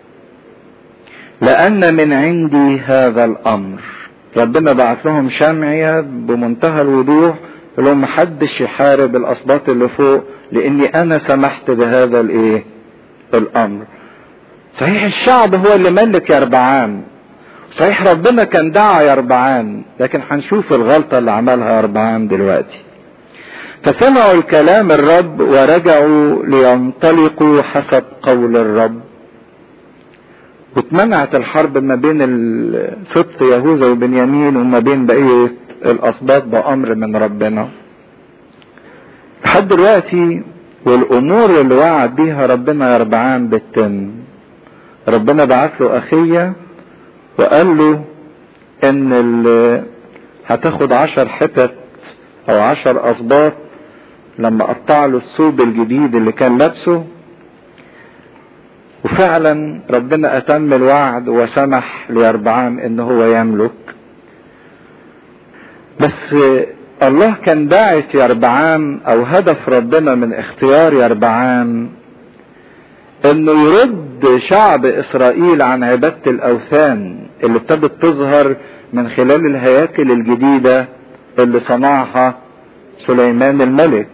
Speaker 1: لان من عندي هذا الامر ربنا بعت لهم شمعية بمنتهى الوضوح لهم محدش يحارب الاسباط اللي فوق لاني انا سمحت بهذا الايه الامر صحيح الشعب هو اللي ملك يربعام صحيح ربنا كان دعا يربعام لكن هنشوف الغلطة اللي عملها يربعام دلوقتي فسمعوا الكلام الرب ورجعوا لينطلقوا حسب قول الرب واتمنعت الحرب ما بين سبط يهوذا وبنيامين وما بين بقية الأسباط بأمر من ربنا لحد دلوقتي والأمور اللي وعد بيها ربنا يربعان بتتم ربنا بعت له أخية وقال له إن هتاخد عشر حتت أو عشر أسباط لما قطع له الثوب الجديد اللي كان لابسه وفعلا ربنا اتم الوعد وسمح ليربعام ان هو يملك بس الله كان باعث يربعام او هدف ربنا من اختيار يربعام انه يرد شعب اسرائيل عن عبادة الاوثان اللي ابتدت تظهر من خلال الهياكل الجديدة اللي صنعها سليمان الملك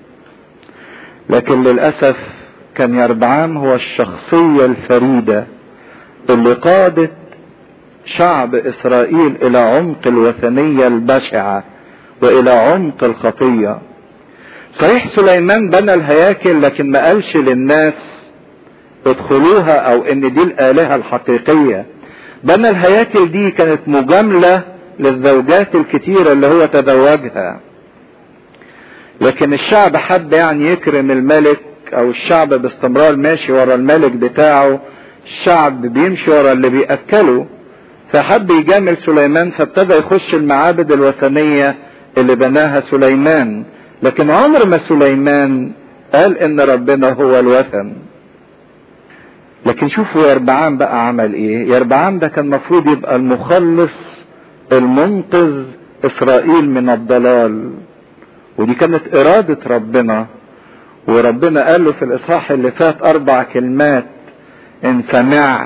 Speaker 1: لكن للأسف كان يربعام هو الشخصية الفريدة اللي قادت شعب إسرائيل إلى عمق الوثنية البشعة وإلى عمق الخطية صحيح سليمان بنى الهياكل لكن ما قالش للناس ادخلوها او ان دي الالهة الحقيقية بنى الهياكل دي كانت مجاملة للزوجات الكتيرة اللي هو تزوجها لكن الشعب حب يعني يكرم الملك او الشعب باستمرار ماشي ورا الملك بتاعه الشعب بيمشي ورا اللي بيأكله فحب يجامل سليمان فابتدى يخش المعابد الوثنية اللي بناها سليمان لكن عمر ما سليمان قال ان ربنا هو الوثن لكن شوفوا يربعام بقى عمل ايه يربعام ده كان مفروض يبقى المخلص المنقذ اسرائيل من الضلال ودي كانت ارادة ربنا وربنا قال له في الاصحاح اللي فات اربع كلمات ان سمعت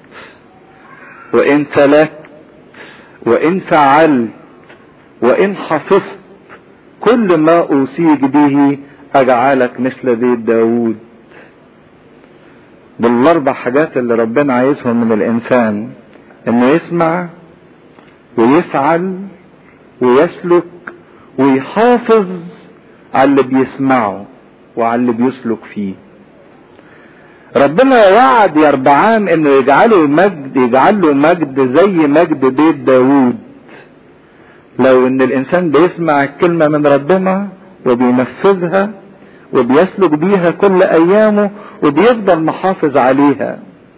Speaker 1: وان سلكت وان فعلت وان حفظت كل ما اوصيك به اجعلك مثل بيت داود بالاربع حاجات اللي ربنا عايزهم من الانسان انه يسمع ويفعل ويسلك ويحافظ على اللي بيسمعه وعلى اللي بيسلك فيه ربنا وعد يربعام انه يجعله مجد يجعل له مجد زي مجد بيت داوود لو ان الانسان بيسمع الكلمة من ربنا وبينفذها وبيسلك بيها كل ايامه وبيفضل محافظ عليها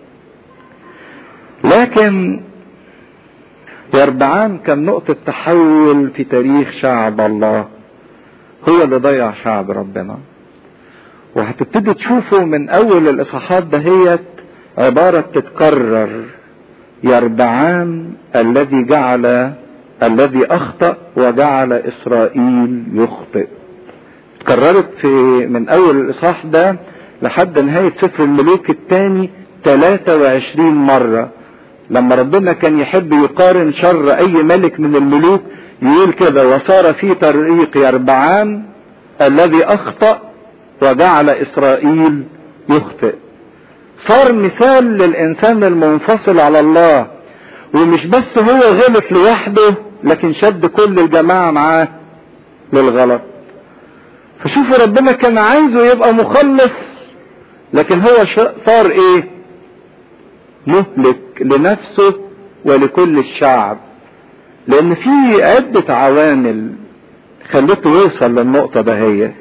Speaker 1: لكن يربعام كان نقطة تحول في تاريخ شعب الله هو اللي ضيع شعب ربنا وهتبتدي تشوفوا من اول الاصحاحات دهيت عبارة تتكرر يربعام الذي جعل الذي اخطأ وجعل اسرائيل يخطئ اتكررت في من اول الاصحاح ده لحد نهاية سفر الملوك الثاني 23 مرة لما ربنا كان يحب يقارن شر اي ملك من الملوك يقول كده وصار في طريق يربعام الذي اخطأ وجعل اسرائيل يخطئ صار مثال للانسان المنفصل على الله ومش بس هو غلط لوحده لكن شد كل الجماعة معاه للغلط فشوفوا ربنا كان عايزه يبقى مخلص لكن هو صار ايه مهلك لنفسه ولكل الشعب لان في عدة عوامل خلته يوصل للنقطة دهيت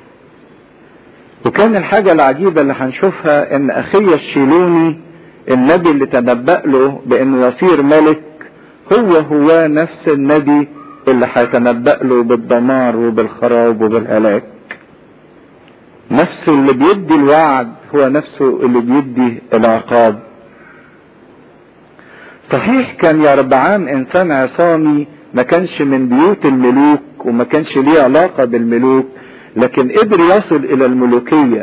Speaker 1: وكان الحاجة العجيبة اللي هنشوفها ان اخي الشيلوني النبي اللي تنبأ له بانه يصير ملك هو هو نفس النبي اللي هيتنبأ له بالدمار وبالخراب وبالهلاك نفسه اللي بيدي الوعد هو نفسه اللي بيدي العقاب صحيح كان يربعام انسان عصامي ما كانش من بيوت الملوك وما كانش ليه علاقة بالملوك لكن قدر يصل الى الملوكية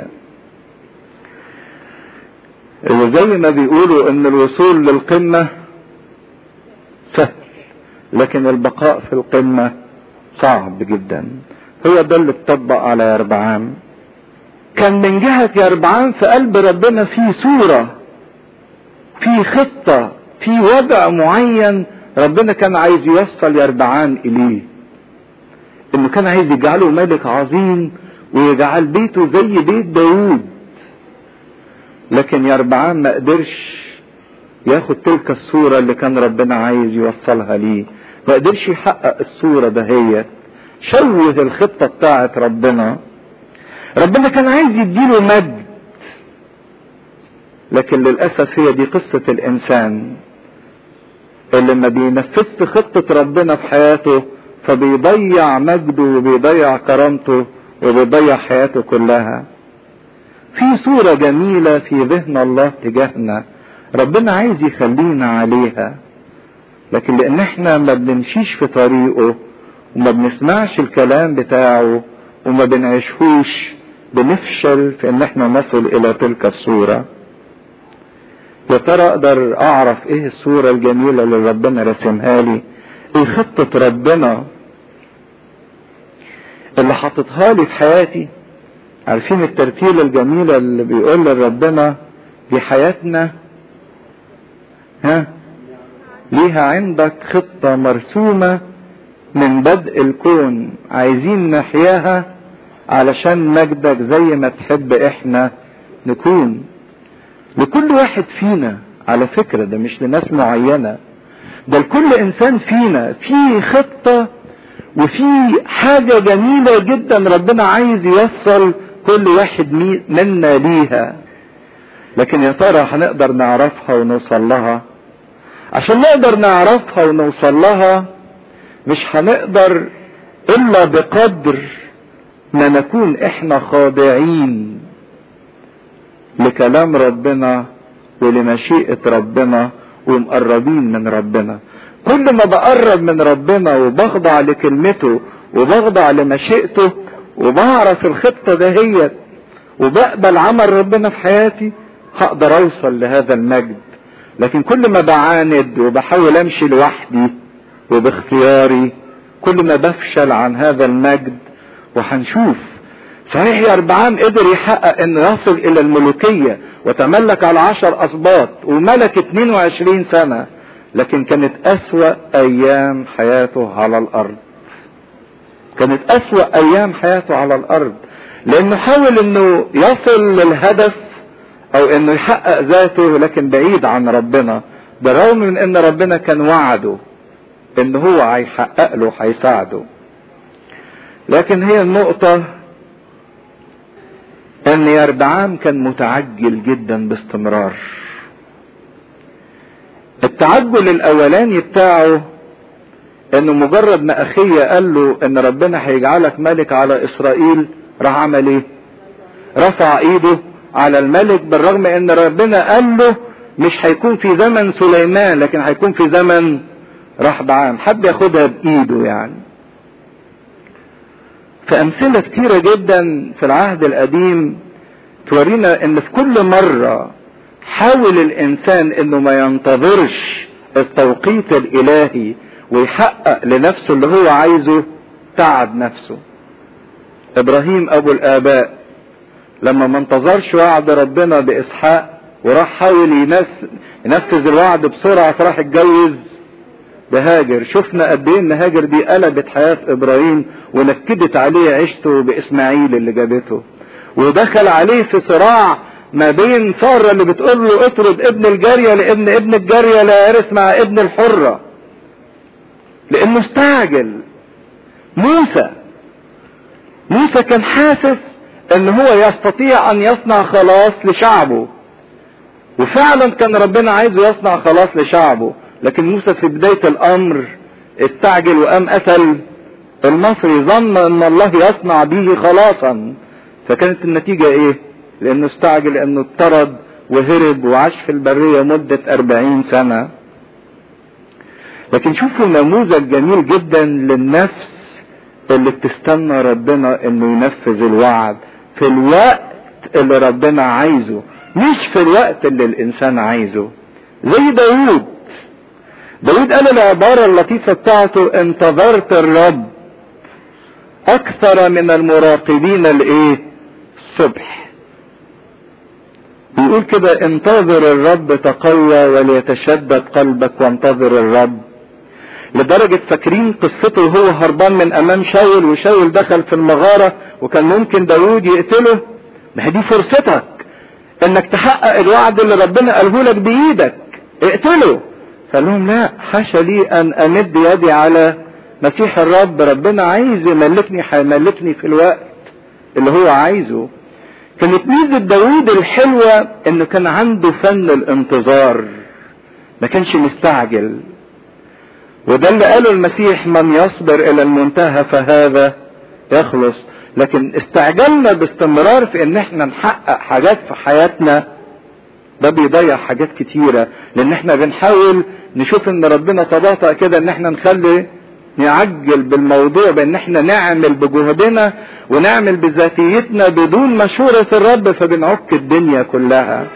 Speaker 1: وزي ما بيقولوا ان الوصول للقمة سهل لكن البقاء في القمة صعب جدا هو ده اللي اتطبق على يربعام كان من جهة يربعام في قلب ربنا في صورة في خطة في وضع معين ربنا كان عايز يوصل يربعان اليه انه كان عايز يجعله ملك عظيم ويجعل بيته زي بيت داوود لكن يربعان ما قدرش ياخد تلك الصورة اللي كان ربنا عايز يوصلها ليه ما قدرش يحقق الصورة دهيت شوه الخطة بتاعت ربنا ربنا كان عايز يديله مجد لكن للأسف هي دي قصة الإنسان اللي ما بينفذش خطة ربنا في حياته فبيضيع مجده وبيضيع كرامته وبيضيع حياته كلها في صورة جميلة في ذهن الله تجاهنا ربنا عايز يخلينا عليها لكن لان احنا ما بنمشيش في طريقه وما بنسمعش الكلام بتاعه وما بنعيشهوش بنفشل في ان احنا نصل الى تلك الصورة يا ترى اقدر اعرف ايه الصورة الجميلة اللي ربنا رسمها لي ايه خطة ربنا اللي حاططها لي في حياتي عارفين الترتيلة الجميلة اللي بيقول لربنا دي حياتنا ها ليها عندك خطة مرسومة من بدء الكون عايزين نحياها علشان مجدك زي ما تحب احنا نكون لكل واحد فينا على فكرة ده مش لناس معينة ده لكل انسان فينا في خطة وفي حاجة جميلة جدا ربنا عايز يوصل كل واحد منا ليها لكن يا ترى هنقدر نعرفها ونوصل لها عشان نقدر نعرفها ونوصل لها مش هنقدر الا بقدر ما نكون احنا خاضعين لكلام ربنا ولمشيئة ربنا ومقربين من ربنا كل ما بقرب من ربنا وبخضع لكلمته وبخضع لمشيئته وبعرف الخطة دهيت وبقبل عمل ربنا في حياتي هقدر اوصل لهذا المجد لكن كل ما بعاند وبحاول امشي لوحدي وباختياري كل ما بفشل عن هذا المجد وهنشوف صحيح يا اربعام قدر يحقق انه يصل الى الملوكية وتملك على عشر اسباط وملك 22 سنة لكن كانت اسوأ ايام حياته على الارض كانت اسوأ ايام حياته على الارض لانه حاول انه يصل للهدف او انه يحقق ذاته لكن بعيد عن ربنا بالرغم من ان ربنا كان وعده ان هو هيحقق له هيساعده لكن هي النقطة ان يربعام كان متعجل جدا باستمرار التعجل الاولاني بتاعه انه مجرد ما اخيه قال له ان ربنا هيجعلك ملك على اسرائيل راح عمل ايه رفع ايده على الملك بالرغم ان ربنا قال له مش هيكون في زمن سليمان لكن هيكون في زمن رحبعام حب ياخدها بايده يعني فامثلة كتيرة جدا في العهد القديم تورينا ان في كل مرة حاول الانسان انه ما ينتظرش التوقيت الالهي ويحقق لنفسه اللي هو عايزه تعب نفسه ابراهيم ابو الاباء لما ما انتظرش وعد ربنا باسحاق وراح حاول ينفذ الوعد بسرعه فراح اتجوز بهاجر شفنا قد ايه ان هاجر دي قلبت حياه ابراهيم ونكدت عليه عيشته باسماعيل اللي جابته ودخل عليه في صراع ما بين ساره اللي بتقول له اطرد ابن الجاريه لان ابن الجاريه لا يرث مع ابن الحره لانه استعجل موسى موسى كان حاسس ان هو يستطيع ان يصنع خلاص لشعبه وفعلا كان ربنا عايزه يصنع خلاص لشعبه لكن موسى في بداية الامر استعجل وقام قتل المصري ظن ان الله يصنع به خلاصا فكانت النتيجة ايه لانه استعجل لانه اضطرد وهرب وعاش في البرية مدة اربعين سنة لكن شوفوا نموذج جميل جدا للنفس اللي بتستنى ربنا انه ينفذ الوعد في الوقت اللي ربنا عايزه مش في الوقت اللي الانسان عايزه زي داود داود قال العبارة اللطيفة بتاعته انتظرت الرب اكثر من المراقبين الايه الصبح يقول كده انتظر الرب تقوى وليتشدد قلبك وانتظر الرب لدرجة فاكرين قصته وهو هربان من امام شاول وشاول دخل في المغارة وكان ممكن داوود يقتله ما هي دي فرصتك انك تحقق الوعد اللي ربنا قاله لك بايدك اقتله فقال لهم لا حاشا لي ان امد يدي على مسيح الرب ربنا عايز يملكني هيملكني في الوقت اللي هو عايزه كانت ميزة داوود الحلوة انه كان عنده فن الانتظار ما كانش مستعجل وده اللي قاله المسيح من يصبر الى المنتهى فهذا يخلص لكن استعجلنا باستمرار في ان احنا نحقق حاجات في حياتنا ده بيضيع حاجات كتيرة لان احنا بنحاول نشوف ان ربنا تباطأ كده ان احنا نخلي نعجل بالموضوع بان احنا نعمل بجهدنا ونعمل بذاتيتنا بدون مشورة الرب فبنعك الدنيا كلها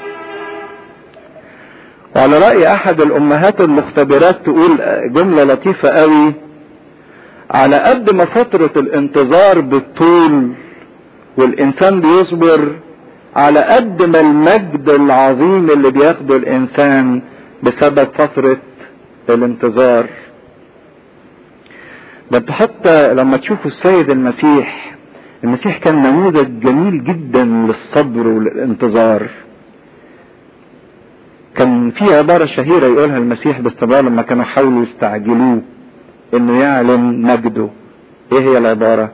Speaker 1: وعلى رأي احد الامهات المختبرات تقول جملة لطيفة قوي على قد ما فترة الانتظار بالطول والانسان بيصبر على قد ما المجد العظيم اللي بياخده الانسان بسبب فترة الانتظار ده انت حتى لما تشوفوا السيد المسيح المسيح كان نموذج جميل جدا للصبر وللانتظار كان في عبارة شهيرة يقولها المسيح باستمرار لما كانوا حاولوا يستعجلوه انه يعلن مجده ايه هي العبارة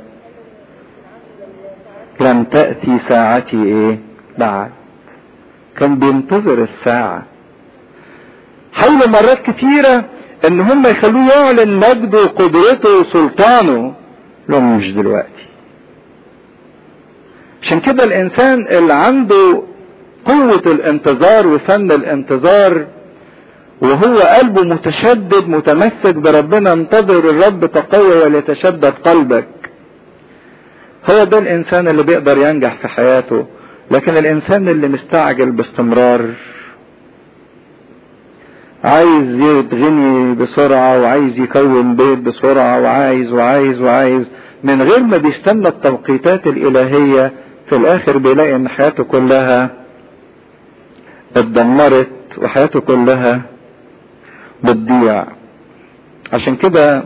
Speaker 1: لم تأتي ساعتي ايه بعد كان بينتظر الساعة حاولوا مرات كتيرة ان هم يخلوه يعلن مجده وقدرته وسلطانه لهم مش دلوقتي عشان كده الانسان اللي عنده قوة الانتظار وفن الانتظار وهو قلبه متشدد متمسك بربنا انتظر الرب تقوى وليتشدد قلبك هو ده الانسان اللي بيقدر ينجح في حياته لكن الانسان اللي مستعجل باستمرار عايز يتغني بسرعة وعايز يكون بيت بسرعة وعايز وعايز وعايز من غير ما بيستنى التوقيتات الإلهية في الآخر بيلاقي إن حياته كلها اتدمرت وحياته كلها بتضيع عشان كده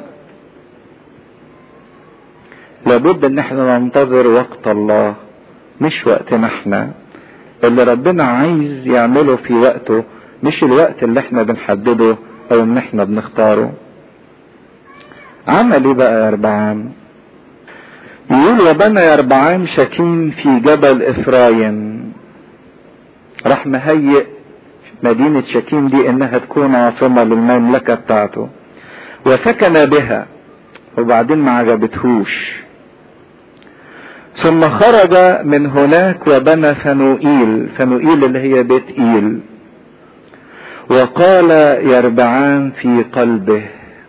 Speaker 1: لابد ان احنا ننتظر وقت الله مش وقتنا احنا اللي ربنا عايز يعمله في وقته مش الوقت اللي احنا بنحدده او ان احنا بنختاره عمل ايه بقى يا اربعام يقول وبنى يا اربعام شكيم في جبل افرايم راح مهيئ مدينة شكيم دي انها تكون عاصمة للمملكة بتاعته وسكن بها وبعدين ما عجبتهوش ثم خرج من هناك وبنى فنوئيل فنوئيل اللي هي بيت ايل وقال يربعان في قلبه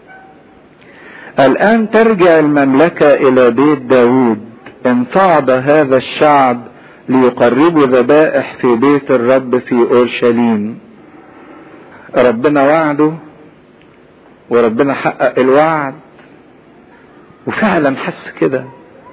Speaker 1: الآن ترجع المملكة إلى بيت داود إن صعد هذا الشعب ليقربوا ذبائح في بيت الرب في أورشليم ربنا وعده وربنا حقق الوعد وفعلا حس كده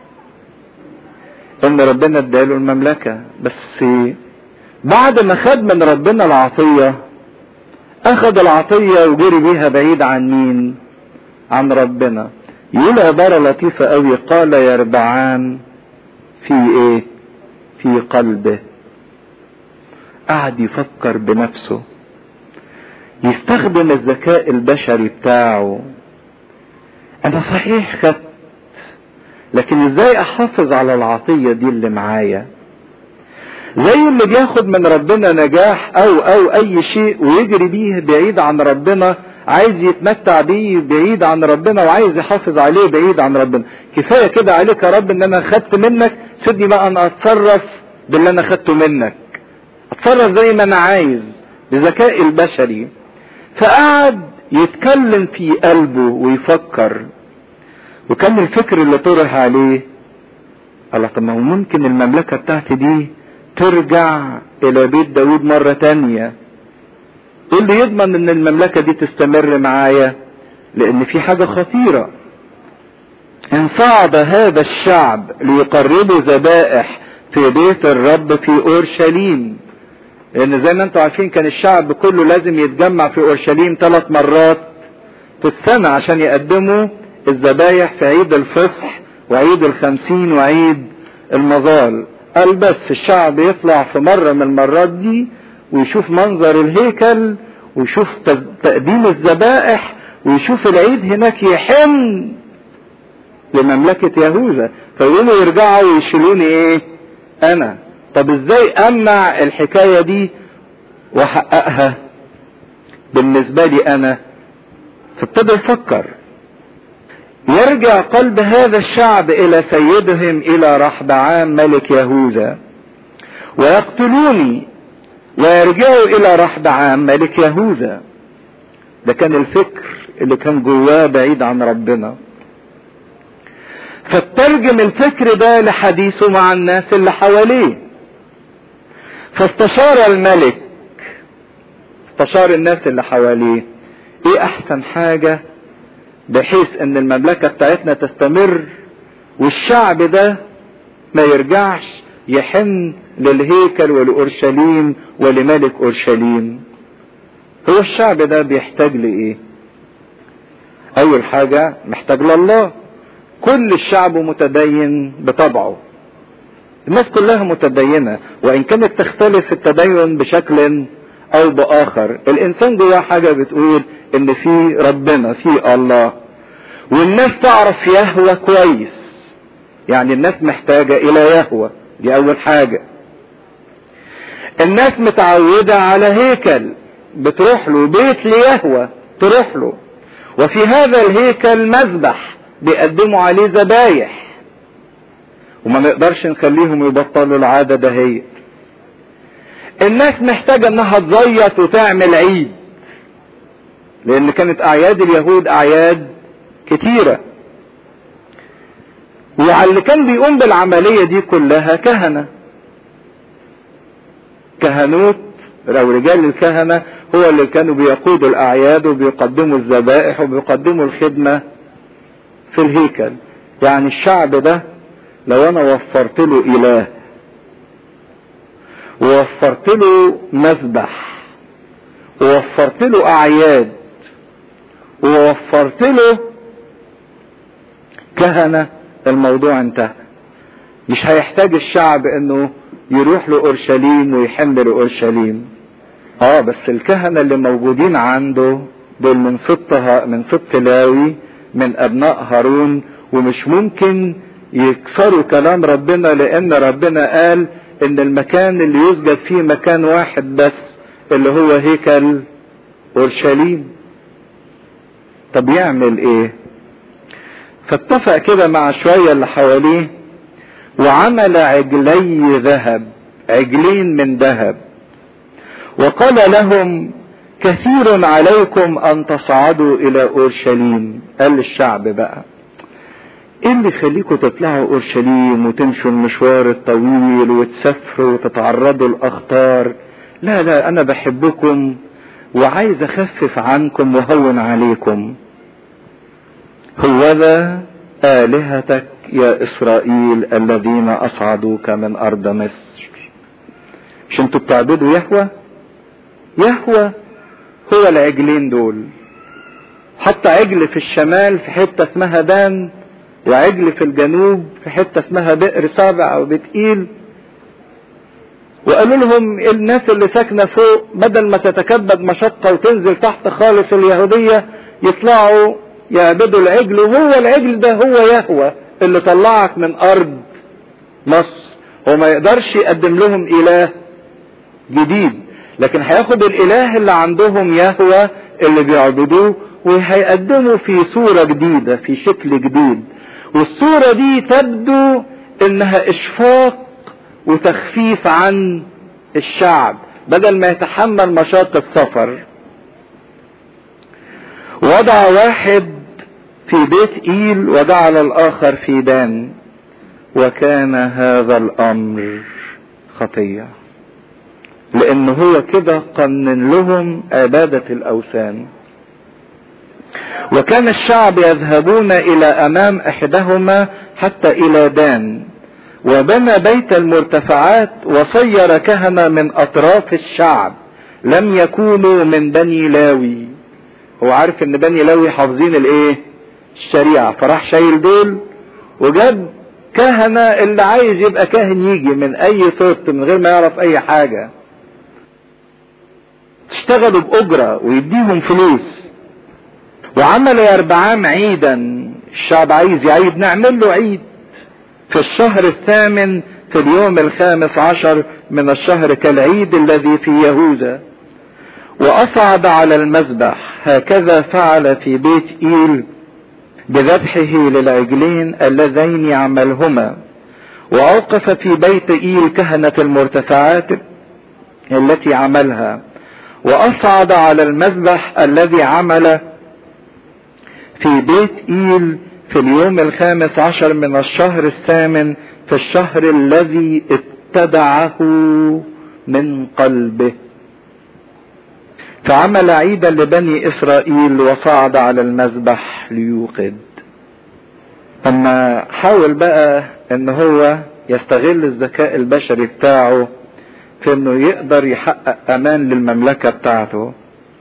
Speaker 1: ان ربنا اداله المملكة بس بعد ما خد من ربنا العطية اخد العطية وجري بيها بعيد عن مين عن ربنا يقول عبارة لطيفة قوي قال يربعان في ايه في قلبه قعد يفكر بنفسه يستخدم الذكاء البشري بتاعه انا صحيح خدت لكن ازاي احافظ على العطية دي اللي معايا زي اللي بياخد من ربنا نجاح او او اي شيء ويجري بيه بعيد عن ربنا عايز يتمتع بيه بعيد عن ربنا وعايز يحافظ عليه بعيد عن ربنا كفاية كده عليك يا رب ان انا خدت منك سيبني بقى انا اتصرف باللي انا خدته منك اتصرف زي ما انا عايز بذكاء البشري فقعد يتكلم في قلبه ويفكر وكان الفكر اللي طرح عليه الله طب ما هو ممكن المملكة بتاعتي دي ترجع الى بيت داود مرة تانية ايه اللي يضمن ان المملكة دي تستمر معايا لان في حاجة خطيرة ان صعد هذا الشعب ليقربوا ذبائح في بيت الرب في اورشليم لان زي ما انتم عارفين كان الشعب كله لازم يتجمع في اورشليم ثلاث مرات في السنة عشان يقدموا الذبايح في عيد الفصح وعيد الخمسين وعيد المظال قال بس الشعب يطلع في مرة من المرات دي ويشوف منظر الهيكل ويشوف تقديم الذبائح ويشوف العيد هناك يحن لمملكة يهوذا فيقوموا يرجعوا ويشيلوني ايه انا طب ازاي امنع الحكاية دي واحققها بالنسبة لي انا فابتدى يفكر يرجع قلب هذا الشعب الى سيدهم الى رحبعام ملك يهوذا ويقتلوني ويرجعوا الى رحبعام ملك يهوذا ده كان الفكر اللي كان جواه بعيد عن ربنا فاترجم الفكر ده لحديثه مع الناس اللي حواليه فاستشار الملك استشار الناس اللي حواليه ايه احسن حاجة بحيث ان المملكة بتاعتنا تستمر والشعب ده ما يرجعش يحن للهيكل ولأورشليم ولملك أورشليم هو الشعب ده بيحتاج لإيه أول حاجة محتاج لله كل الشعب متدين بطبعه الناس كلها متدينة وإن كانت تختلف التدين بشكل أو بآخر الإنسان جواه حاجة بتقول إن في ربنا في الله والناس تعرف يهوى كويس يعني الناس محتاجة إلى يهوى دي أول حاجة الناس متعودة على هيكل بتروح له بيت ليهوى تروح له وفي هذا الهيكل مذبح بيقدموا عليه ذبايح وما نقدرش نخليهم يبطلوا العادة دهيت الناس محتاجة انها تزيط وتعمل عيد لان كانت اعياد اليهود اعياد كتيرة وعلى اللي كان بيقوم بالعملية دي كلها كهنة كهنوت او رجال الكهنة هو اللي كانوا بيقودوا الاعياد وبيقدموا الذبائح وبيقدموا الخدمة في الهيكل يعني الشعب ده لو انا وفرت له اله ووفرت له مذبح ووفرت له اعياد ووفرت له كهنة الموضوع انتهى مش هيحتاج الشعب انه يروح لاورشليم ويحن لاورشليم اه بس الكهنة اللي موجودين عنده دول من ستها من ست لاوي من ابناء هارون ومش ممكن يكسروا كلام ربنا لان ربنا قال ان المكان اللي يسجد فيه مكان واحد بس اللي هو هيكل اورشليم طب يعمل ايه فاتفق كده مع شوية اللي حواليه وعمل عجلي ذهب عجلين من ذهب وقال لهم كثير عليكم ان تصعدوا الى اورشليم قال للشعب بقى ايه اللي يخليكم تطلعوا اورشليم وتمشوا المشوار الطويل وتسافروا وتتعرضوا لاخطار لا لا انا بحبكم وعايز اخفف عنكم وهون عليكم هوذا الهتك يا اسرائيل الذين اصعدوك من ارض مصر مش انتوا بتعبدوا يهوى يهوى هو العجلين دول حتى عجل في الشمال في حته اسمها دان وعجل في الجنوب في حته اسمها بئر سابع او بتقيل وقالوا لهم الناس اللي ساكنه فوق بدل ما تتكبد مشقه وتنزل تحت خالص اليهوديه يطلعوا يعبدوا العجل وهو العجل ده هو يهوى اللي طلعك من ارض مصر هو ما يقدرش يقدم لهم اله جديد لكن هياخد الاله اللي عندهم يهوى اللي بيعبدوه وهيقدمه في صورة جديدة في شكل جديد والصورة دي تبدو انها اشفاق وتخفيف عن الشعب بدل ما يتحمل مشاق السفر وضع واحد في بيت ايل وجعل الاخر في دان وكان هذا الامر خطيه لان هو كده قنن لهم عبادة الاوثان وكان الشعب يذهبون الى امام احدهما حتى الى دان وبنى بيت المرتفعات وصير كهنة من اطراف الشعب لم يكونوا من بني لاوي هو عارف ان بني لاوي حافظين الايه الشريعة فراح شايل دول وجاب كهنة اللي عايز يبقى كاهن يجي من اي صوت من غير ما يعرف اي حاجة تشتغلوا باجرة ويديهم فلوس وعمل يربعام عيدا الشعب عايز يعيد نعمل له عيد في الشهر الثامن في اليوم الخامس عشر من الشهر كالعيد الذي في يهوذا واصعد على المذبح هكذا فعل في بيت ايل بذبحه للعجلين اللذين يعملهما واوقف في بيت ايل كهنة المرتفعات التي عملها واصعد على المذبح الذي عمل في بيت ايل في اليوم الخامس عشر من الشهر الثامن في الشهر الذي اتبعه من قلبه فعمل عيدا لبني اسرائيل وصعد على المذبح ليوقد اما حاول بقى ان هو يستغل الذكاء البشري بتاعه في انه يقدر يحقق امان للمملكة بتاعته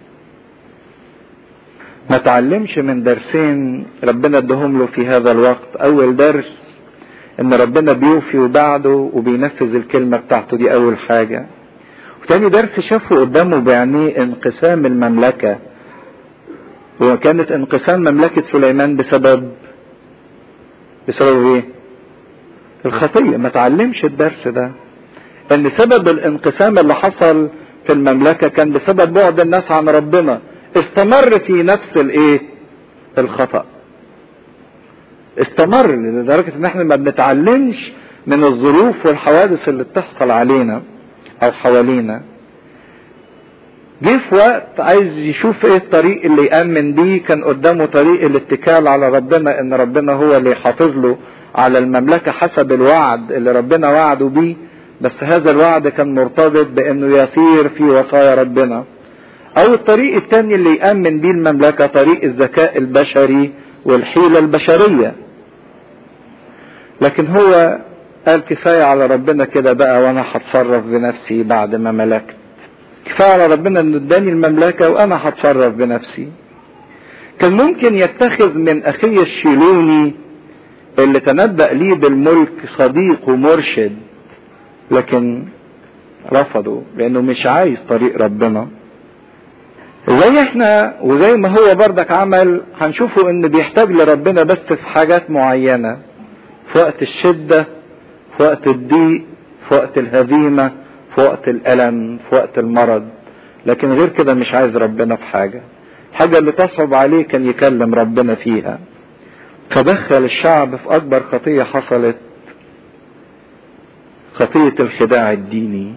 Speaker 1: ما تعلمش من درسين ربنا ادهم له في هذا الوقت اول درس ان ربنا بيوفي وبعده وبينفذ الكلمة بتاعته دي اول حاجة وتاني درس شافه قدامه بعينيه انقسام المملكة وكانت انقسام مملكة سليمان بسبب بسبب ايه الخطية ما تعلمش الدرس ده ان سبب الانقسام اللي حصل في المملكة كان بسبب بعد الناس عن ربنا استمر في نفس الايه الخطأ استمر لدرجة ان احنا ما بنتعلمش من الظروف والحوادث اللي بتحصل علينا او حوالينا جه في وقت عايز يشوف ايه الطريق اللي يأمن بيه كان قدامه طريق الاتكال على ربنا ان ربنا هو اللي يحافظ له على المملكة حسب الوعد اللي ربنا وعده بيه بس هذا الوعد كان مرتبط بانه يسير في وصايا ربنا او الطريق التاني اللي يأمن بيه المملكة طريق الذكاء البشري والحيلة البشرية لكن هو قال كفاية على ربنا كده بقى وانا هتصرف بنفسي بعد ما ملكت كفاية على ربنا انه اداني المملكة وانا هتصرف بنفسي كان ممكن يتخذ من اخي الشيلوني اللي تنبأ ليه بالملك صديق ومرشد لكن رفضه لانه مش عايز طريق ربنا زي احنا وزي ما هو بردك عمل هنشوفه ان بيحتاج لربنا بس في حاجات معينة في وقت الشدة في وقت الضيق في وقت الهزيمة في وقت الألم في وقت المرض لكن غير كده مش عايز ربنا في حاجة الحاجة اللي تصعب عليه كان يكلم ربنا فيها فدخل الشعب في أكبر خطية حصلت خطية الخداع الديني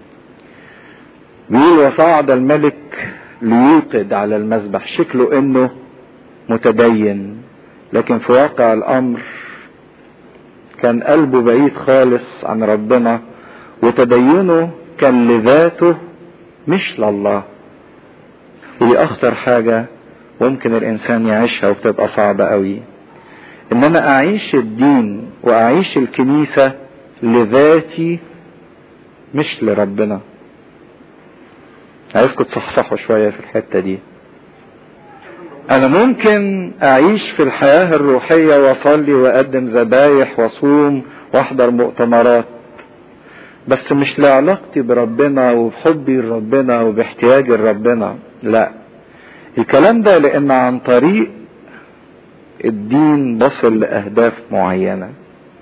Speaker 1: بيقول وصعد الملك ليوقد على المذبح شكله انه متدين لكن في واقع الامر كان قلبه بعيد خالص عن ربنا وتدينه كان لذاته مش لله ودي اخطر حاجة ممكن الانسان يعيشها وبتبقى صعبة قوي ان انا اعيش الدين واعيش الكنيسة لذاتي مش لربنا عايزكم تصحصحوا شوية في الحتة دي انا ممكن اعيش في الحياة الروحية واصلي واقدم ذبايح واصوم واحضر مؤتمرات بس مش لعلاقتي بربنا وبحبي لربنا وباحتياجي لربنا لا الكلام ده لان عن طريق الدين بصل لاهداف معينة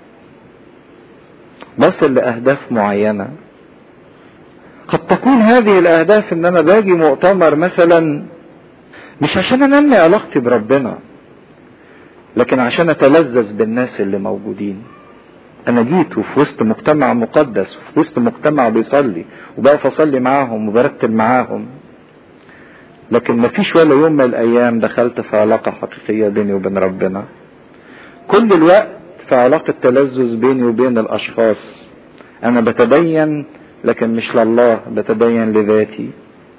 Speaker 1: بصل لاهداف معينة قد تكون هذه الاهداف ان انا باجي مؤتمر مثلا مش عشان انمي علاقتي بربنا لكن عشان اتلذذ بالناس اللي موجودين انا جيت وفي وسط مجتمع مقدس وفي وسط مجتمع بيصلي وبقف اصلي معاهم وبرتب معاهم لكن مفيش ولا يوم من الايام دخلت في علاقة حقيقية بيني وبين ربنا كل الوقت في علاقة تلذذ بيني وبين الاشخاص انا بتدين لكن مش لله بتدين لذاتي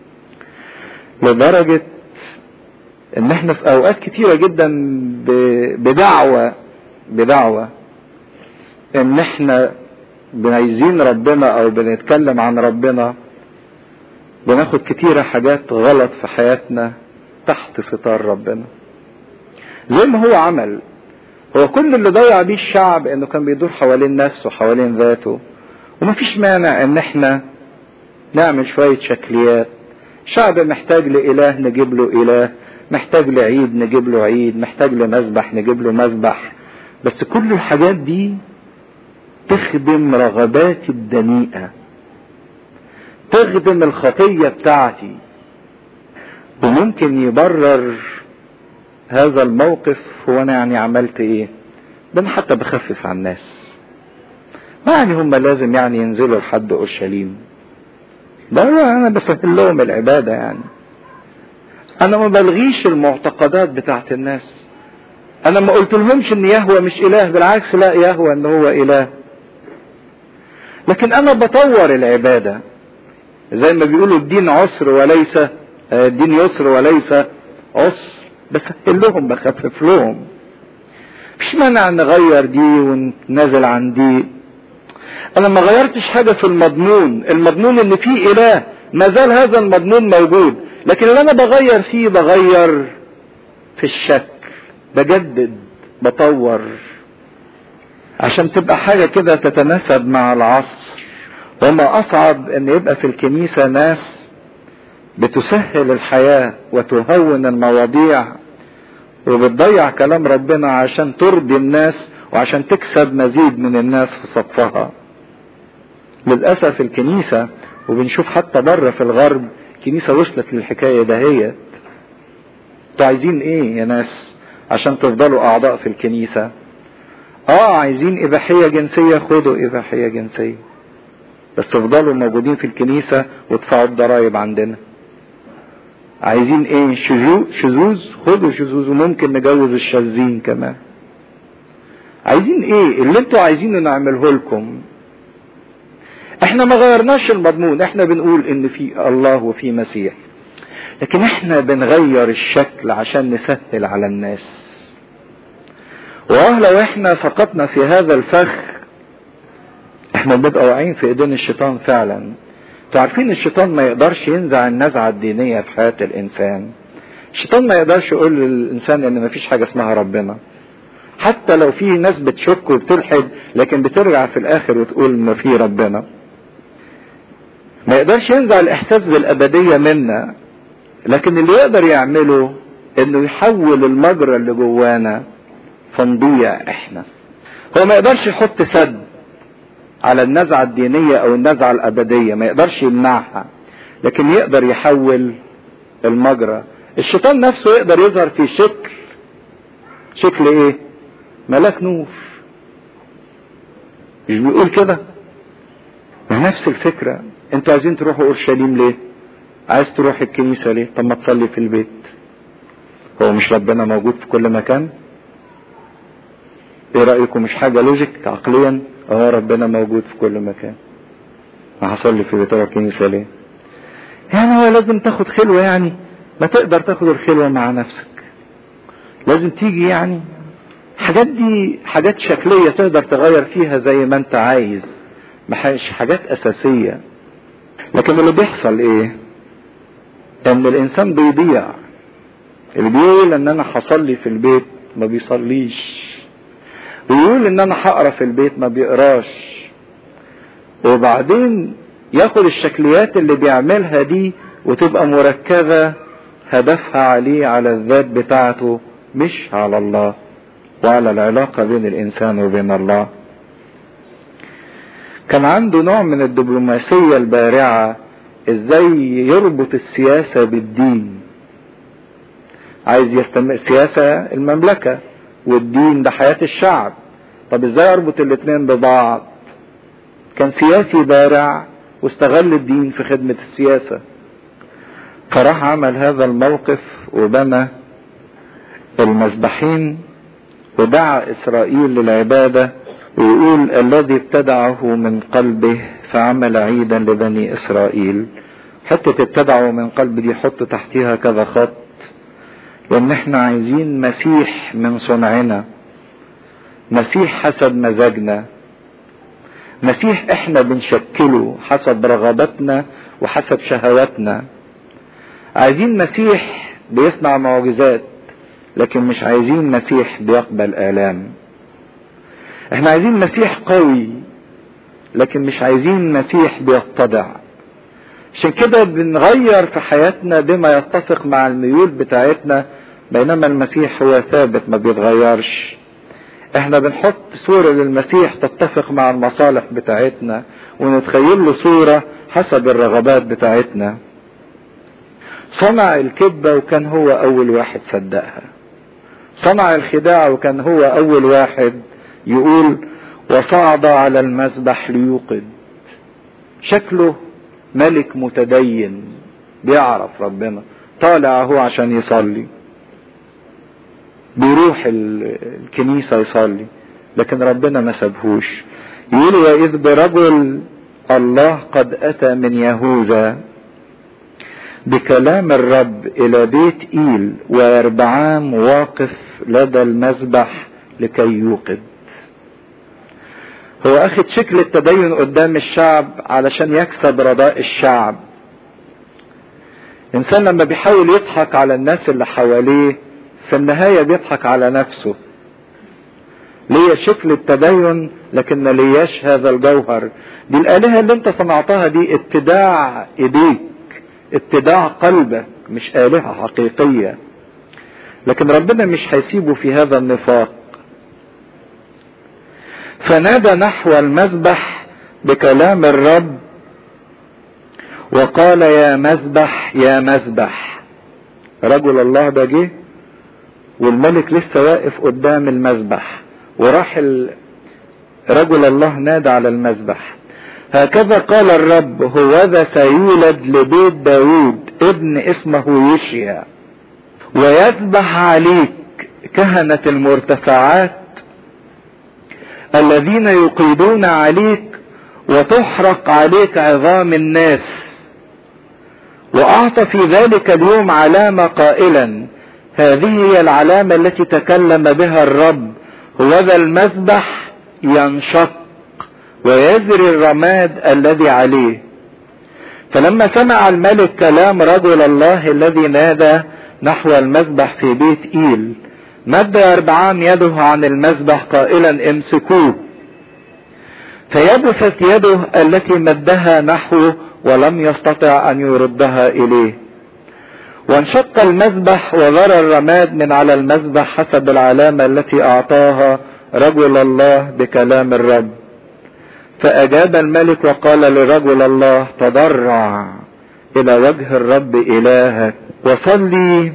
Speaker 1: لدرجة ان احنا في اوقات كتيرة جدا بدعوة بدعوة ان احنا عايزين ربنا او بنتكلم عن ربنا بناخد كتيرة حاجات غلط في حياتنا تحت ستار ربنا زي ما هو عمل هو كل اللي ضيع بيه الشعب انه كان بيدور حوالين نفسه وحوالين ذاته ومفيش مانع ان احنا نعمل شوية شكليات شعب محتاج لإله نجيب له إله محتاج لعيد نجيب له عيد محتاج لمذبح نجيب له مذبح بس كل الحاجات دي تخدم رغباتي الدنيئة تخدم الخطية بتاعتي وممكن يبرر هذا الموقف هو انا يعني عملت ايه ده انا حتى بخفف عن الناس ما يعني هم لازم يعني ينزلوا لحد اورشليم ده انا بسهل لهم العبادة يعني انا ما بلغيش المعتقدات بتاعت الناس انا ما قلت لهمش ان يهوى مش اله بالعكس لا يهوى ان هو اله لكن انا بطور العبادة زي ما بيقولوا الدين عسر وليس الدين يسر وليس عسر بسهل لهم بخفف لهم مش مانع نغير دي وننزل عن دي انا ما غيرتش حاجة في المضمون المضمون ان في اله ما زال هذا المضمون موجود لكن اللي انا بغير فيه بغير في الشكل بجدد بطور عشان تبقى حاجة كده تتناسب مع العصر وما اصعب ان يبقى في الكنيسة ناس بتسهل الحياة وتهون المواضيع وبتضيع كلام ربنا عشان ترضي الناس وعشان تكسب مزيد من الناس في صفها للأسف الكنيسة وبنشوف حتى بره في الغرب الكنيسة وصلت للحكاية دهيت انتوا عايزين ايه يا ناس عشان تفضلوا اعضاء في الكنيسة اه عايزين اباحية جنسية خدوا اباحية جنسية بس تفضلوا موجودين في الكنيسة وادفعوا الضرايب عندنا عايزين ايه شذوذ شذوذ خدوا شذوذ وممكن نجوز الشاذين كمان عايزين ايه اللي انتوا عايزينه نعمله لكم احنا ما غيرناش المضمون احنا بنقول ان في الله وفي مسيح لكن احنا بنغير الشكل عشان نسهل على الناس واه لو احنا فقطنا في هذا الفخ احنا بنبقى واقعين في ايدين الشيطان فعلا انتوا عارفين الشيطان ما يقدرش ينزع النزعة الدينية في حياة الانسان الشيطان ما يقدرش يقول للانسان ان مفيش حاجة اسمها ربنا حتى لو في ناس بتشك وبتلحد لكن بترجع في الاخر وتقول ما في ربنا ما يقدرش ينزع الاحساس بالابدية منا لكن اللي يقدر يعمله انه يحول المجرى اللي جوانا فنضيع احنا هو ما يقدرش يحط سد على النزعة الدينية او النزعة الابدية ما يقدرش يمنعها لكن يقدر يحول المجرى الشيطان نفسه يقدر يظهر في شكل شكل ايه ملاك نور مش بيقول كده ما نفس الفكرة انتوا عايزين تروحوا اورشليم ليه عايز تروح الكنيسة ليه طب ما تصلي في البيت هو مش ربنا موجود في كل مكان ايه رأيكم مش حاجة لوجيك عقليا اه ربنا موجود في كل مكان ما هصلي في بيت الكنيسة ليه يعني هو لازم تاخد خلوة يعني ما تقدر تاخد الخلوة مع نفسك لازم تيجي يعني حاجات دي حاجات شكلية تقدر تغير فيها زي ما انت عايز مش حاجات اساسية لكن اللي بيحصل ايه ان الانسان بيضيع اللي بيقول ان انا هصلي في البيت ما بيصليش ويقول ان انا هقرا في البيت ما بيقراش وبعدين ياخد الشكليات اللي بيعملها دي وتبقى مركزة هدفها عليه على الذات بتاعته مش على الله وعلى العلاقة بين الإنسان وبين الله كان عنده نوع من الدبلوماسية البارعة ازاي يربط السياسة بالدين عايز يستمر سياسة المملكة والدين ده حياة الشعب طب ازاي اربط الاتنين ببعض كان سياسي بارع واستغل الدين في خدمة السياسة فراح عمل هذا الموقف وبنى المذبحين ودعا اسرائيل للعبادة ويقول الذي ابتدعه من قلبه فعمل عيدا لبني اسرائيل حتة ابتدعه من قلب دي حط تحتها كذا خط لان احنا عايزين مسيح من صنعنا مسيح حسب مزاجنا مسيح احنا بنشكله حسب رغباتنا وحسب شهواتنا عايزين مسيح بيصنع معجزات لكن مش عايزين مسيح بيقبل آلام احنا عايزين مسيح قوي لكن مش عايزين مسيح بيتضع عشان كده بنغير في حياتنا بما يتفق مع الميول بتاعتنا بينما المسيح هو ثابت ما بيتغيرش احنا بنحط صورة للمسيح تتفق مع المصالح بتاعتنا ونتخيل له صورة حسب الرغبات بتاعتنا صنع الكذبة وكان هو اول واحد صدقها صنع الخداع وكان هو اول واحد يقول وصعد على المذبح ليوقد شكله ملك متدين بيعرف ربنا طالع هو عشان يصلي بيروح الكنيسة يصلي لكن ربنا ما سابهوش يقول وإذ برجل الله قد أتى من يهوذا بكلام الرب إلى بيت إيل ويربعام واقف لدى المذبح لكي يوقد هو أخذ شكل التدين قدام الشعب علشان يكسب رضاء الشعب الإنسان لما بيحاول يضحك على الناس اللي حواليه في النهاية بيضحك على نفسه ليا شكل التدين لكن ما لياش هذا الجوهر دي الآلهة اللي انت صنعتها دي ابتداع ايديك ابتداع قلبك مش آلهة حقيقية لكن ربنا مش هيسيبه في هذا النفاق فنادى نحو المذبح بكلام الرب وقال يا مذبح يا مذبح رجل الله ده جه والملك لسه واقف قدام المذبح وراح رجل الله نادى على المذبح هكذا قال الرب هوذا سيولد لبيت داود ابن اسمه يشيا ويذبح عليك كهنة المرتفعات الذين يقيدون عليك وتحرق عليك عظام الناس واعطى في ذلك اليوم علامة قائلا هذه هي العلامة التي تكلم بها الرب هوذا المذبح ينشق ويزري الرماد الذي عليه فلما سمع الملك كلام رجل الله الذي نادى نحو المذبح في بيت ايل مد اربعام يده عن المذبح قائلا امسكوه فيبست يده التي مدها نحوه ولم يستطع ان يردها اليه وانشق المذبح وذرى الرماد من على المذبح حسب العلامة التي اعطاها رجل الله بكلام الرب فاجاب الملك وقال لرجل الله تضرع الى وجه الرب الهك وصلي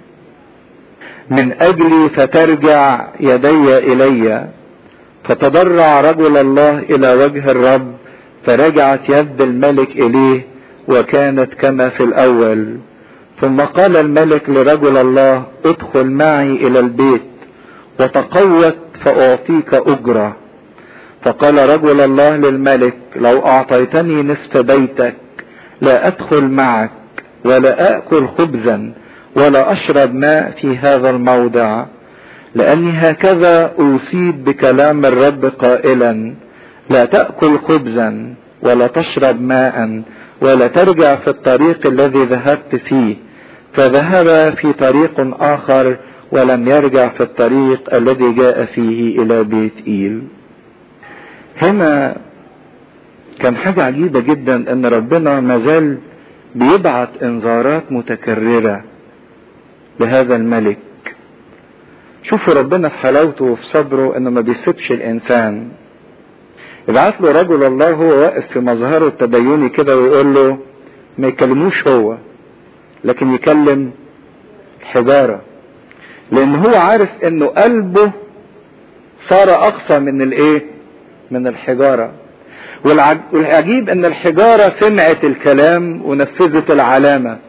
Speaker 1: من اجلي فترجع يدي الي فتضرع رجل الله الى وجه الرب فرجعت يد الملك اليه وكانت كما في الاول ثم قال الملك لرجل الله ادخل معي الى البيت وتقوت فاعطيك اجره فقال رجل الله للملك لو اعطيتني نصف بيتك لا ادخل معك ولا اكل خبزا ولا اشرب ماء في هذا الموضع لاني هكذا اوصيت بكلام الرب قائلا لا تاكل خبزا ولا تشرب ماء ولا ترجع في الطريق الذي ذهبت فيه فذهب في طريق اخر ولم يرجع في الطريق الذي جاء فيه الى بيت ايل هنا كان حاجة عجيبة جدا ان ربنا مازال بيبعت انذارات متكررة لهذا الملك شوفوا ربنا في حلاوته وفي صبره انه ما بيسيبش الانسان يبعت له رجل الله هو واقف في مظهره التديني كده ويقول له ما يكلموش هو لكن يكلم الحجارة لان هو عارف انه قلبه صار اقصى من الايه من الحجارة والعجيب ان الحجارة سمعت الكلام ونفذت العلامة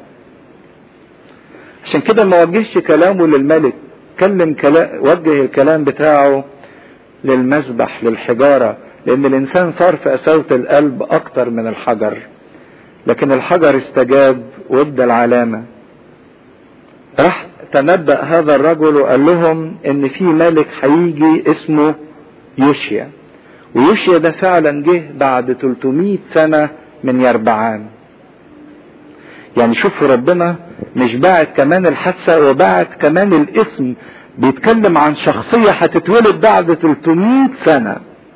Speaker 1: عشان كده ما وجهش كلامه للملك كلم كلام وجه الكلام بتاعه للمذبح للحجارة لان الانسان صار في قساوة القلب اكتر من الحجر لكن الحجر استجاب وادى العلامة راح تنبأ هذا الرجل وقال لهم ان في ملك هيجي اسمه يوشيا ويوشيا ده فعلا جه بعد 300 سنة من يربعام يعني شوفوا ربنا مش بعد كمان الحادثة وبعد كمان الاسم بيتكلم عن شخصية هتتولد بعد 300 سنة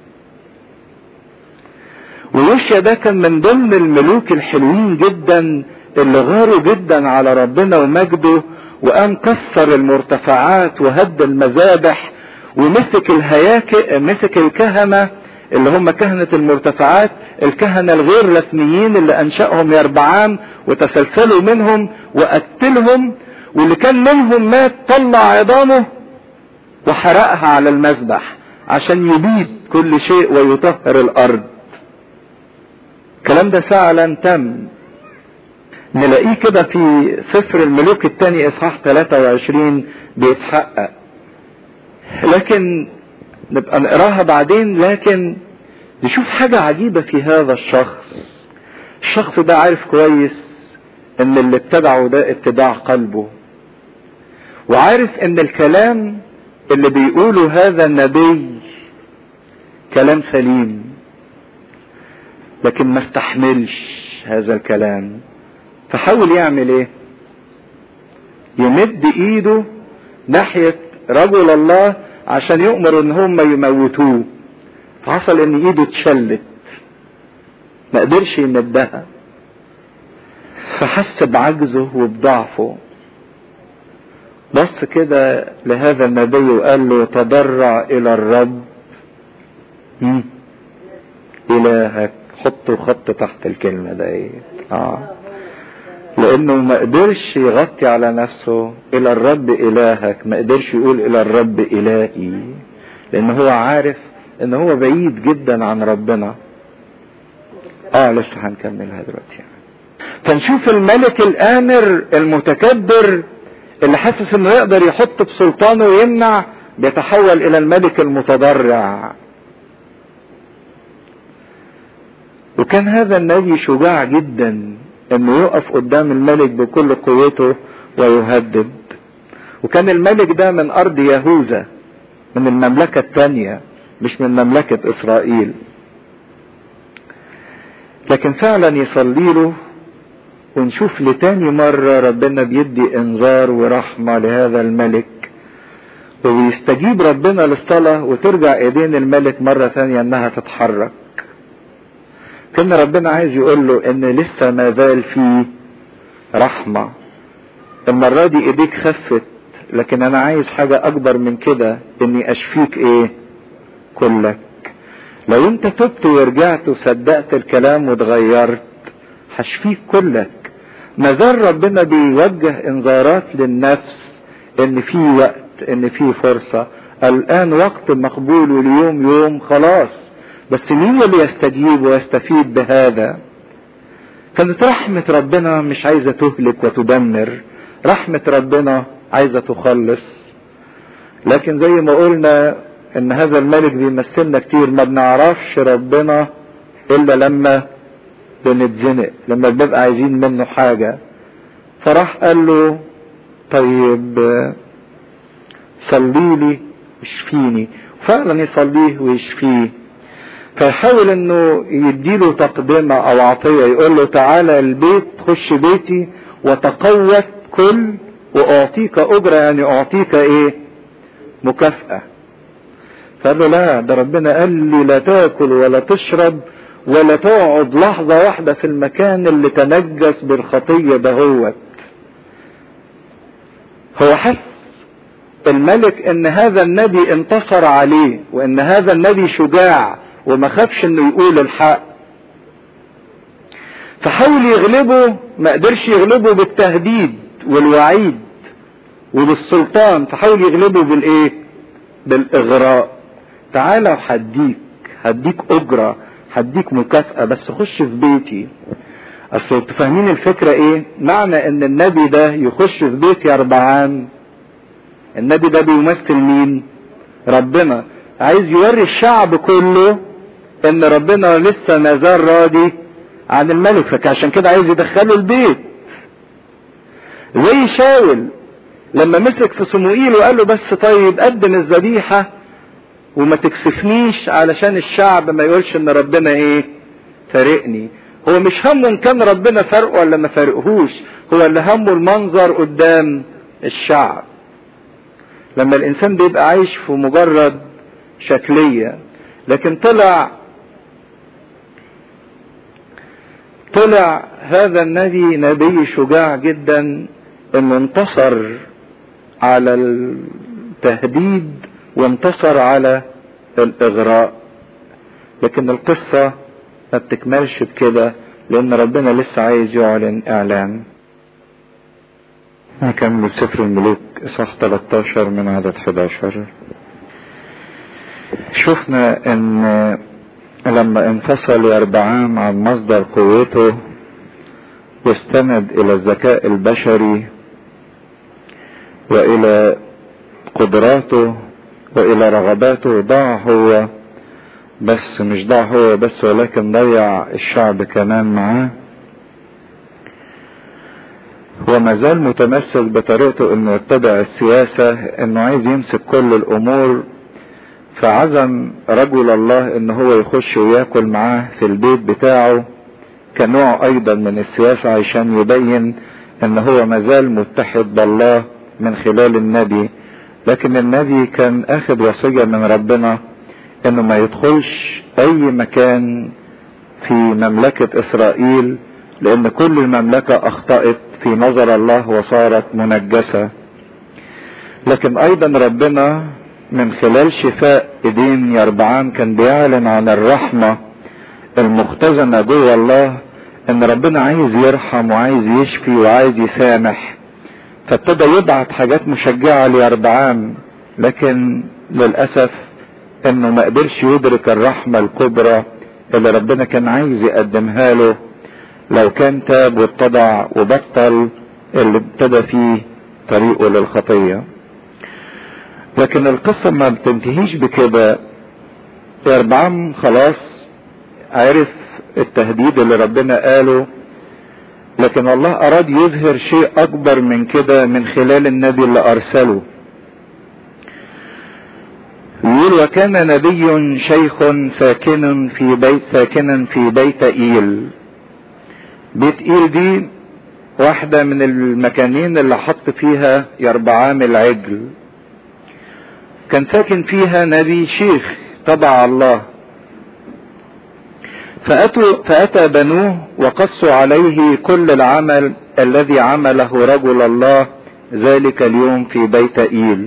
Speaker 1: ويوشيا ده كان من ضمن الملوك الحلوين جدا اللي غاروا جدا على ربنا ومجده وقام كسر المرتفعات وهد المذابح ومسك الهياكل مسك الكهنة اللي هم كهنة المرتفعات الكهنة الغير رسميين اللي انشأهم يربعام وتسلسلوا منهم وقتلهم واللي كان منهم مات طلع عظامه وحرقها على المذبح عشان يبيد كل شيء ويطهر الارض الكلام ده فعلا تم نلاقيه كده في سفر الملوك الثاني اصحاح 23 بيتحقق لكن نبقى نقراها بعدين لكن نشوف حاجة عجيبة في هذا الشخص الشخص ده عارف كويس ان اللي اتبعه ده اتباع قلبه وعارف ان الكلام اللي بيقوله هذا النبي كلام سليم لكن ما استحملش هذا الكلام فحاول يعمل ايه يمد ايده ناحية رجل الله عشان يؤمر ان هم يموتوه فحصل ان ايده اتشلت ما قدرش يمدها فحس بعجزه وبضعفه بص كده لهذا النبي وقال له تضرع الى الرب مم. الهك حطوا خط تحت الكلمة ديت اه لانه ما قدرش يغطي على نفسه الى الرب الهك ما قدرش يقول الى الرب الهي لان هو عارف ان هو بعيد جدا عن ربنا اه لسه هنكملها دلوقتي يعني. فنشوف الملك الامر المتكبر اللي حاسس انه يقدر يحط بسلطانه ويمنع بيتحول الى الملك المتضرع وكان هذا النبي شجاع جدا انه يقف قدام الملك بكل قوته ويهدد وكان الملك ده من ارض يهوذا من المملكة الثانية مش من مملكة اسرائيل لكن فعلا يصلي له ونشوف لتاني مرة ربنا بيدي انذار ورحمة لهذا الملك وبيستجيب ربنا للصلاة وترجع ايدين الملك مرة ثانية انها تتحرك كان ربنا عايز يقول له ان لسه ما زال في رحمة المرة دي ايديك خفت لكن انا عايز حاجة اكبر من كده اني اشفيك ايه كلك لو انت تبت ورجعت وصدقت الكلام واتغيرت هشفيك كلك ما زال ربنا بيوجه انذارات للنفس ان في وقت ان في فرصة الان وقت مقبول واليوم يوم خلاص بس مين اللي يستجيب ويستفيد بهذا كانت رحمة ربنا مش عايزة تهلك وتدمر رحمة ربنا عايزة تخلص لكن زي ما قلنا ان هذا الملك بيمثلنا كتير ما بنعرفش ربنا الا لما بنتزنق لما بنبقى عايزين منه حاجة فراح قال له طيب صلي لي اشفيني فعلا يصليه ويشفيه فيحاول انه يديله تقدمة او عطية يقول له تعالى البيت خش بيتي وتقوت كل واعطيك اجرة يعني اعطيك ايه مكافأة فقال له لا ده ربنا قال لي لا تاكل ولا تشرب ولا تقعد لحظة واحدة في المكان اللي تنجس بالخطية دهوت هو حس الملك ان هذا النبي انتصر عليه وان هذا النبي شجاع وما خافش انه يقول الحق فحاول يغلبه ما قدرش يغلبه بالتهديد والوعيد وبالسلطان فحاول يغلبه بالايه بالاغراء تعالى وهديك هديك اجرة هديك مكافأة بس خش في بيتي اصل فاهمين الفكرة ايه معنى ان النبي ده يخش في بيت يربعان النبي ده بيمثل مين ربنا عايز يوري الشعب كله ان ربنا لسه ما زال راضي عن الملك فعشان كده عايز يدخله البيت زي شاول لما مسك في صموئيل وقال له بس طيب قدم الذبيحة وما تكسفنيش علشان الشعب ما يقولش ان ربنا ايه فارقني هو مش همه ان كان ربنا فارقه ولا ما فارقهوش هو اللي همه المنظر قدام الشعب لما الانسان بيبقى عايش في مجرد شكلية لكن طلع طلع هذا النبي نبي شجاع جدا انه انتصر على التهديد وانتصر على الاغراء لكن القصة ما بتكملش بكده لان ربنا لسه عايز يعلن اعلان نكمل سفر الملوك اصحاح 13 من عدد 11 شفنا ان لما انفصل يربعام عن مصدر قوته واستند الى الذكاء البشري والى قدراته والى رغباته ضاع هو بس مش ضاع هو بس ولكن ضيع الشعب كمان معاه هو ما زال متمسك بطريقته انه يتبع السياسة انه عايز يمسك كل الامور فعزم رجل الله ان هو يخش وياكل معاه في البيت بتاعه كنوع ايضا من السياسة عشان يبين ان هو مازال متحد بالله من خلال النبي لكن النبي كان اخذ وصية من ربنا انه ما يدخلش اي مكان في مملكة اسرائيل لان كل المملكة اخطأت في نظر الله وصارت منجسة لكن ايضا ربنا من خلال شفاء ايدين يربعان كان بيعلن عن الرحمة المختزنة جوه الله ان ربنا عايز يرحم وعايز يشفي وعايز يسامح فابتدى يبعت حاجات مشجعة ليربعان لكن للأسف انه ما قدرش يدرك الرحمة الكبرى اللي ربنا كان عايز يقدمها له لو كان تاب واتضع وبطل اللي ابتدى فيه طريقه للخطية لكن القصة ما بتنتهيش بكده يربعام خلاص عرف التهديد اللي ربنا قاله لكن الله اراد يظهر شيء اكبر من كده من خلال النبي اللي ارسله يقول وكان نبي شيخ ساكن في بيت ساكنا في بيت ايل بيت ايل دي واحدة من المكانين اللي حط فيها يربعام العجل كان ساكن فيها نبي شيخ تبع الله فأتوا فأتى بنوه وقصوا عليه كل العمل الذي عمله رجل الله ذلك اليوم في بيت إيل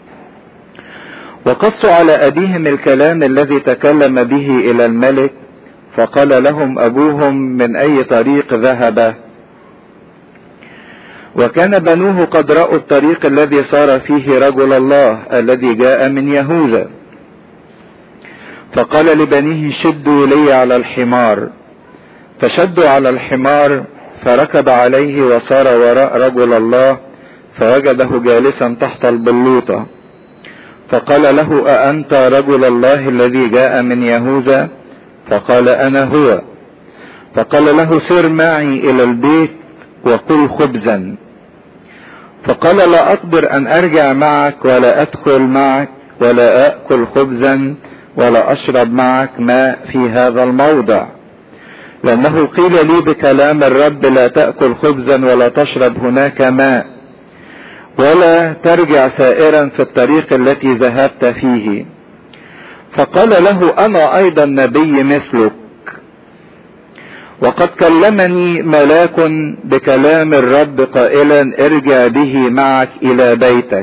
Speaker 1: وقصوا على أبيهم الكلام الذي تكلم به إلى الملك فقال لهم أبوهم من أي طريق ذهب وكان بنوه قد رأوا الطريق الذي صار فيه رجل الله الذي جاء من يهوذا فقال لبنيه شدوا لي على الحمار فشدوا على الحمار فركب عليه وصار وراء رجل الله فوجده جالسا تحت البلوطة فقال له أأنت رجل الله الذي جاء من يهوذا فقال أنا هو فقال له سر معي إلى البيت وقل خبزا فقال لا أقدر أن أرجع معك ولا أدخل معك ولا أكل خبزا ولا أشرب معك ماء في هذا الموضع لأنه قيل لي بكلام الرب لا تأكل خبزا ولا تشرب هناك ماء ولا ترجع سائرا في الطريق التي ذهبت فيه فقال له أنا أيضا نبي مثلك وقد كلمني ملاك بكلام الرب قائلا ارجع به معك إلى بيتك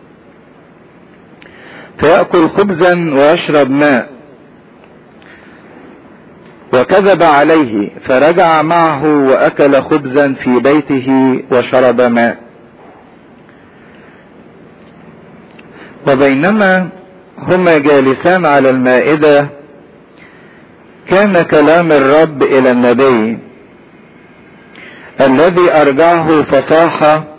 Speaker 1: فيأكل خبزا ويشرب ماء وكذب عليه فرجع معه وأكل خبزا في بيته وشرب ماء وبينما هما جالسان على المائدة كان كلام الرب إلى النبي الذي أرجعه فصاح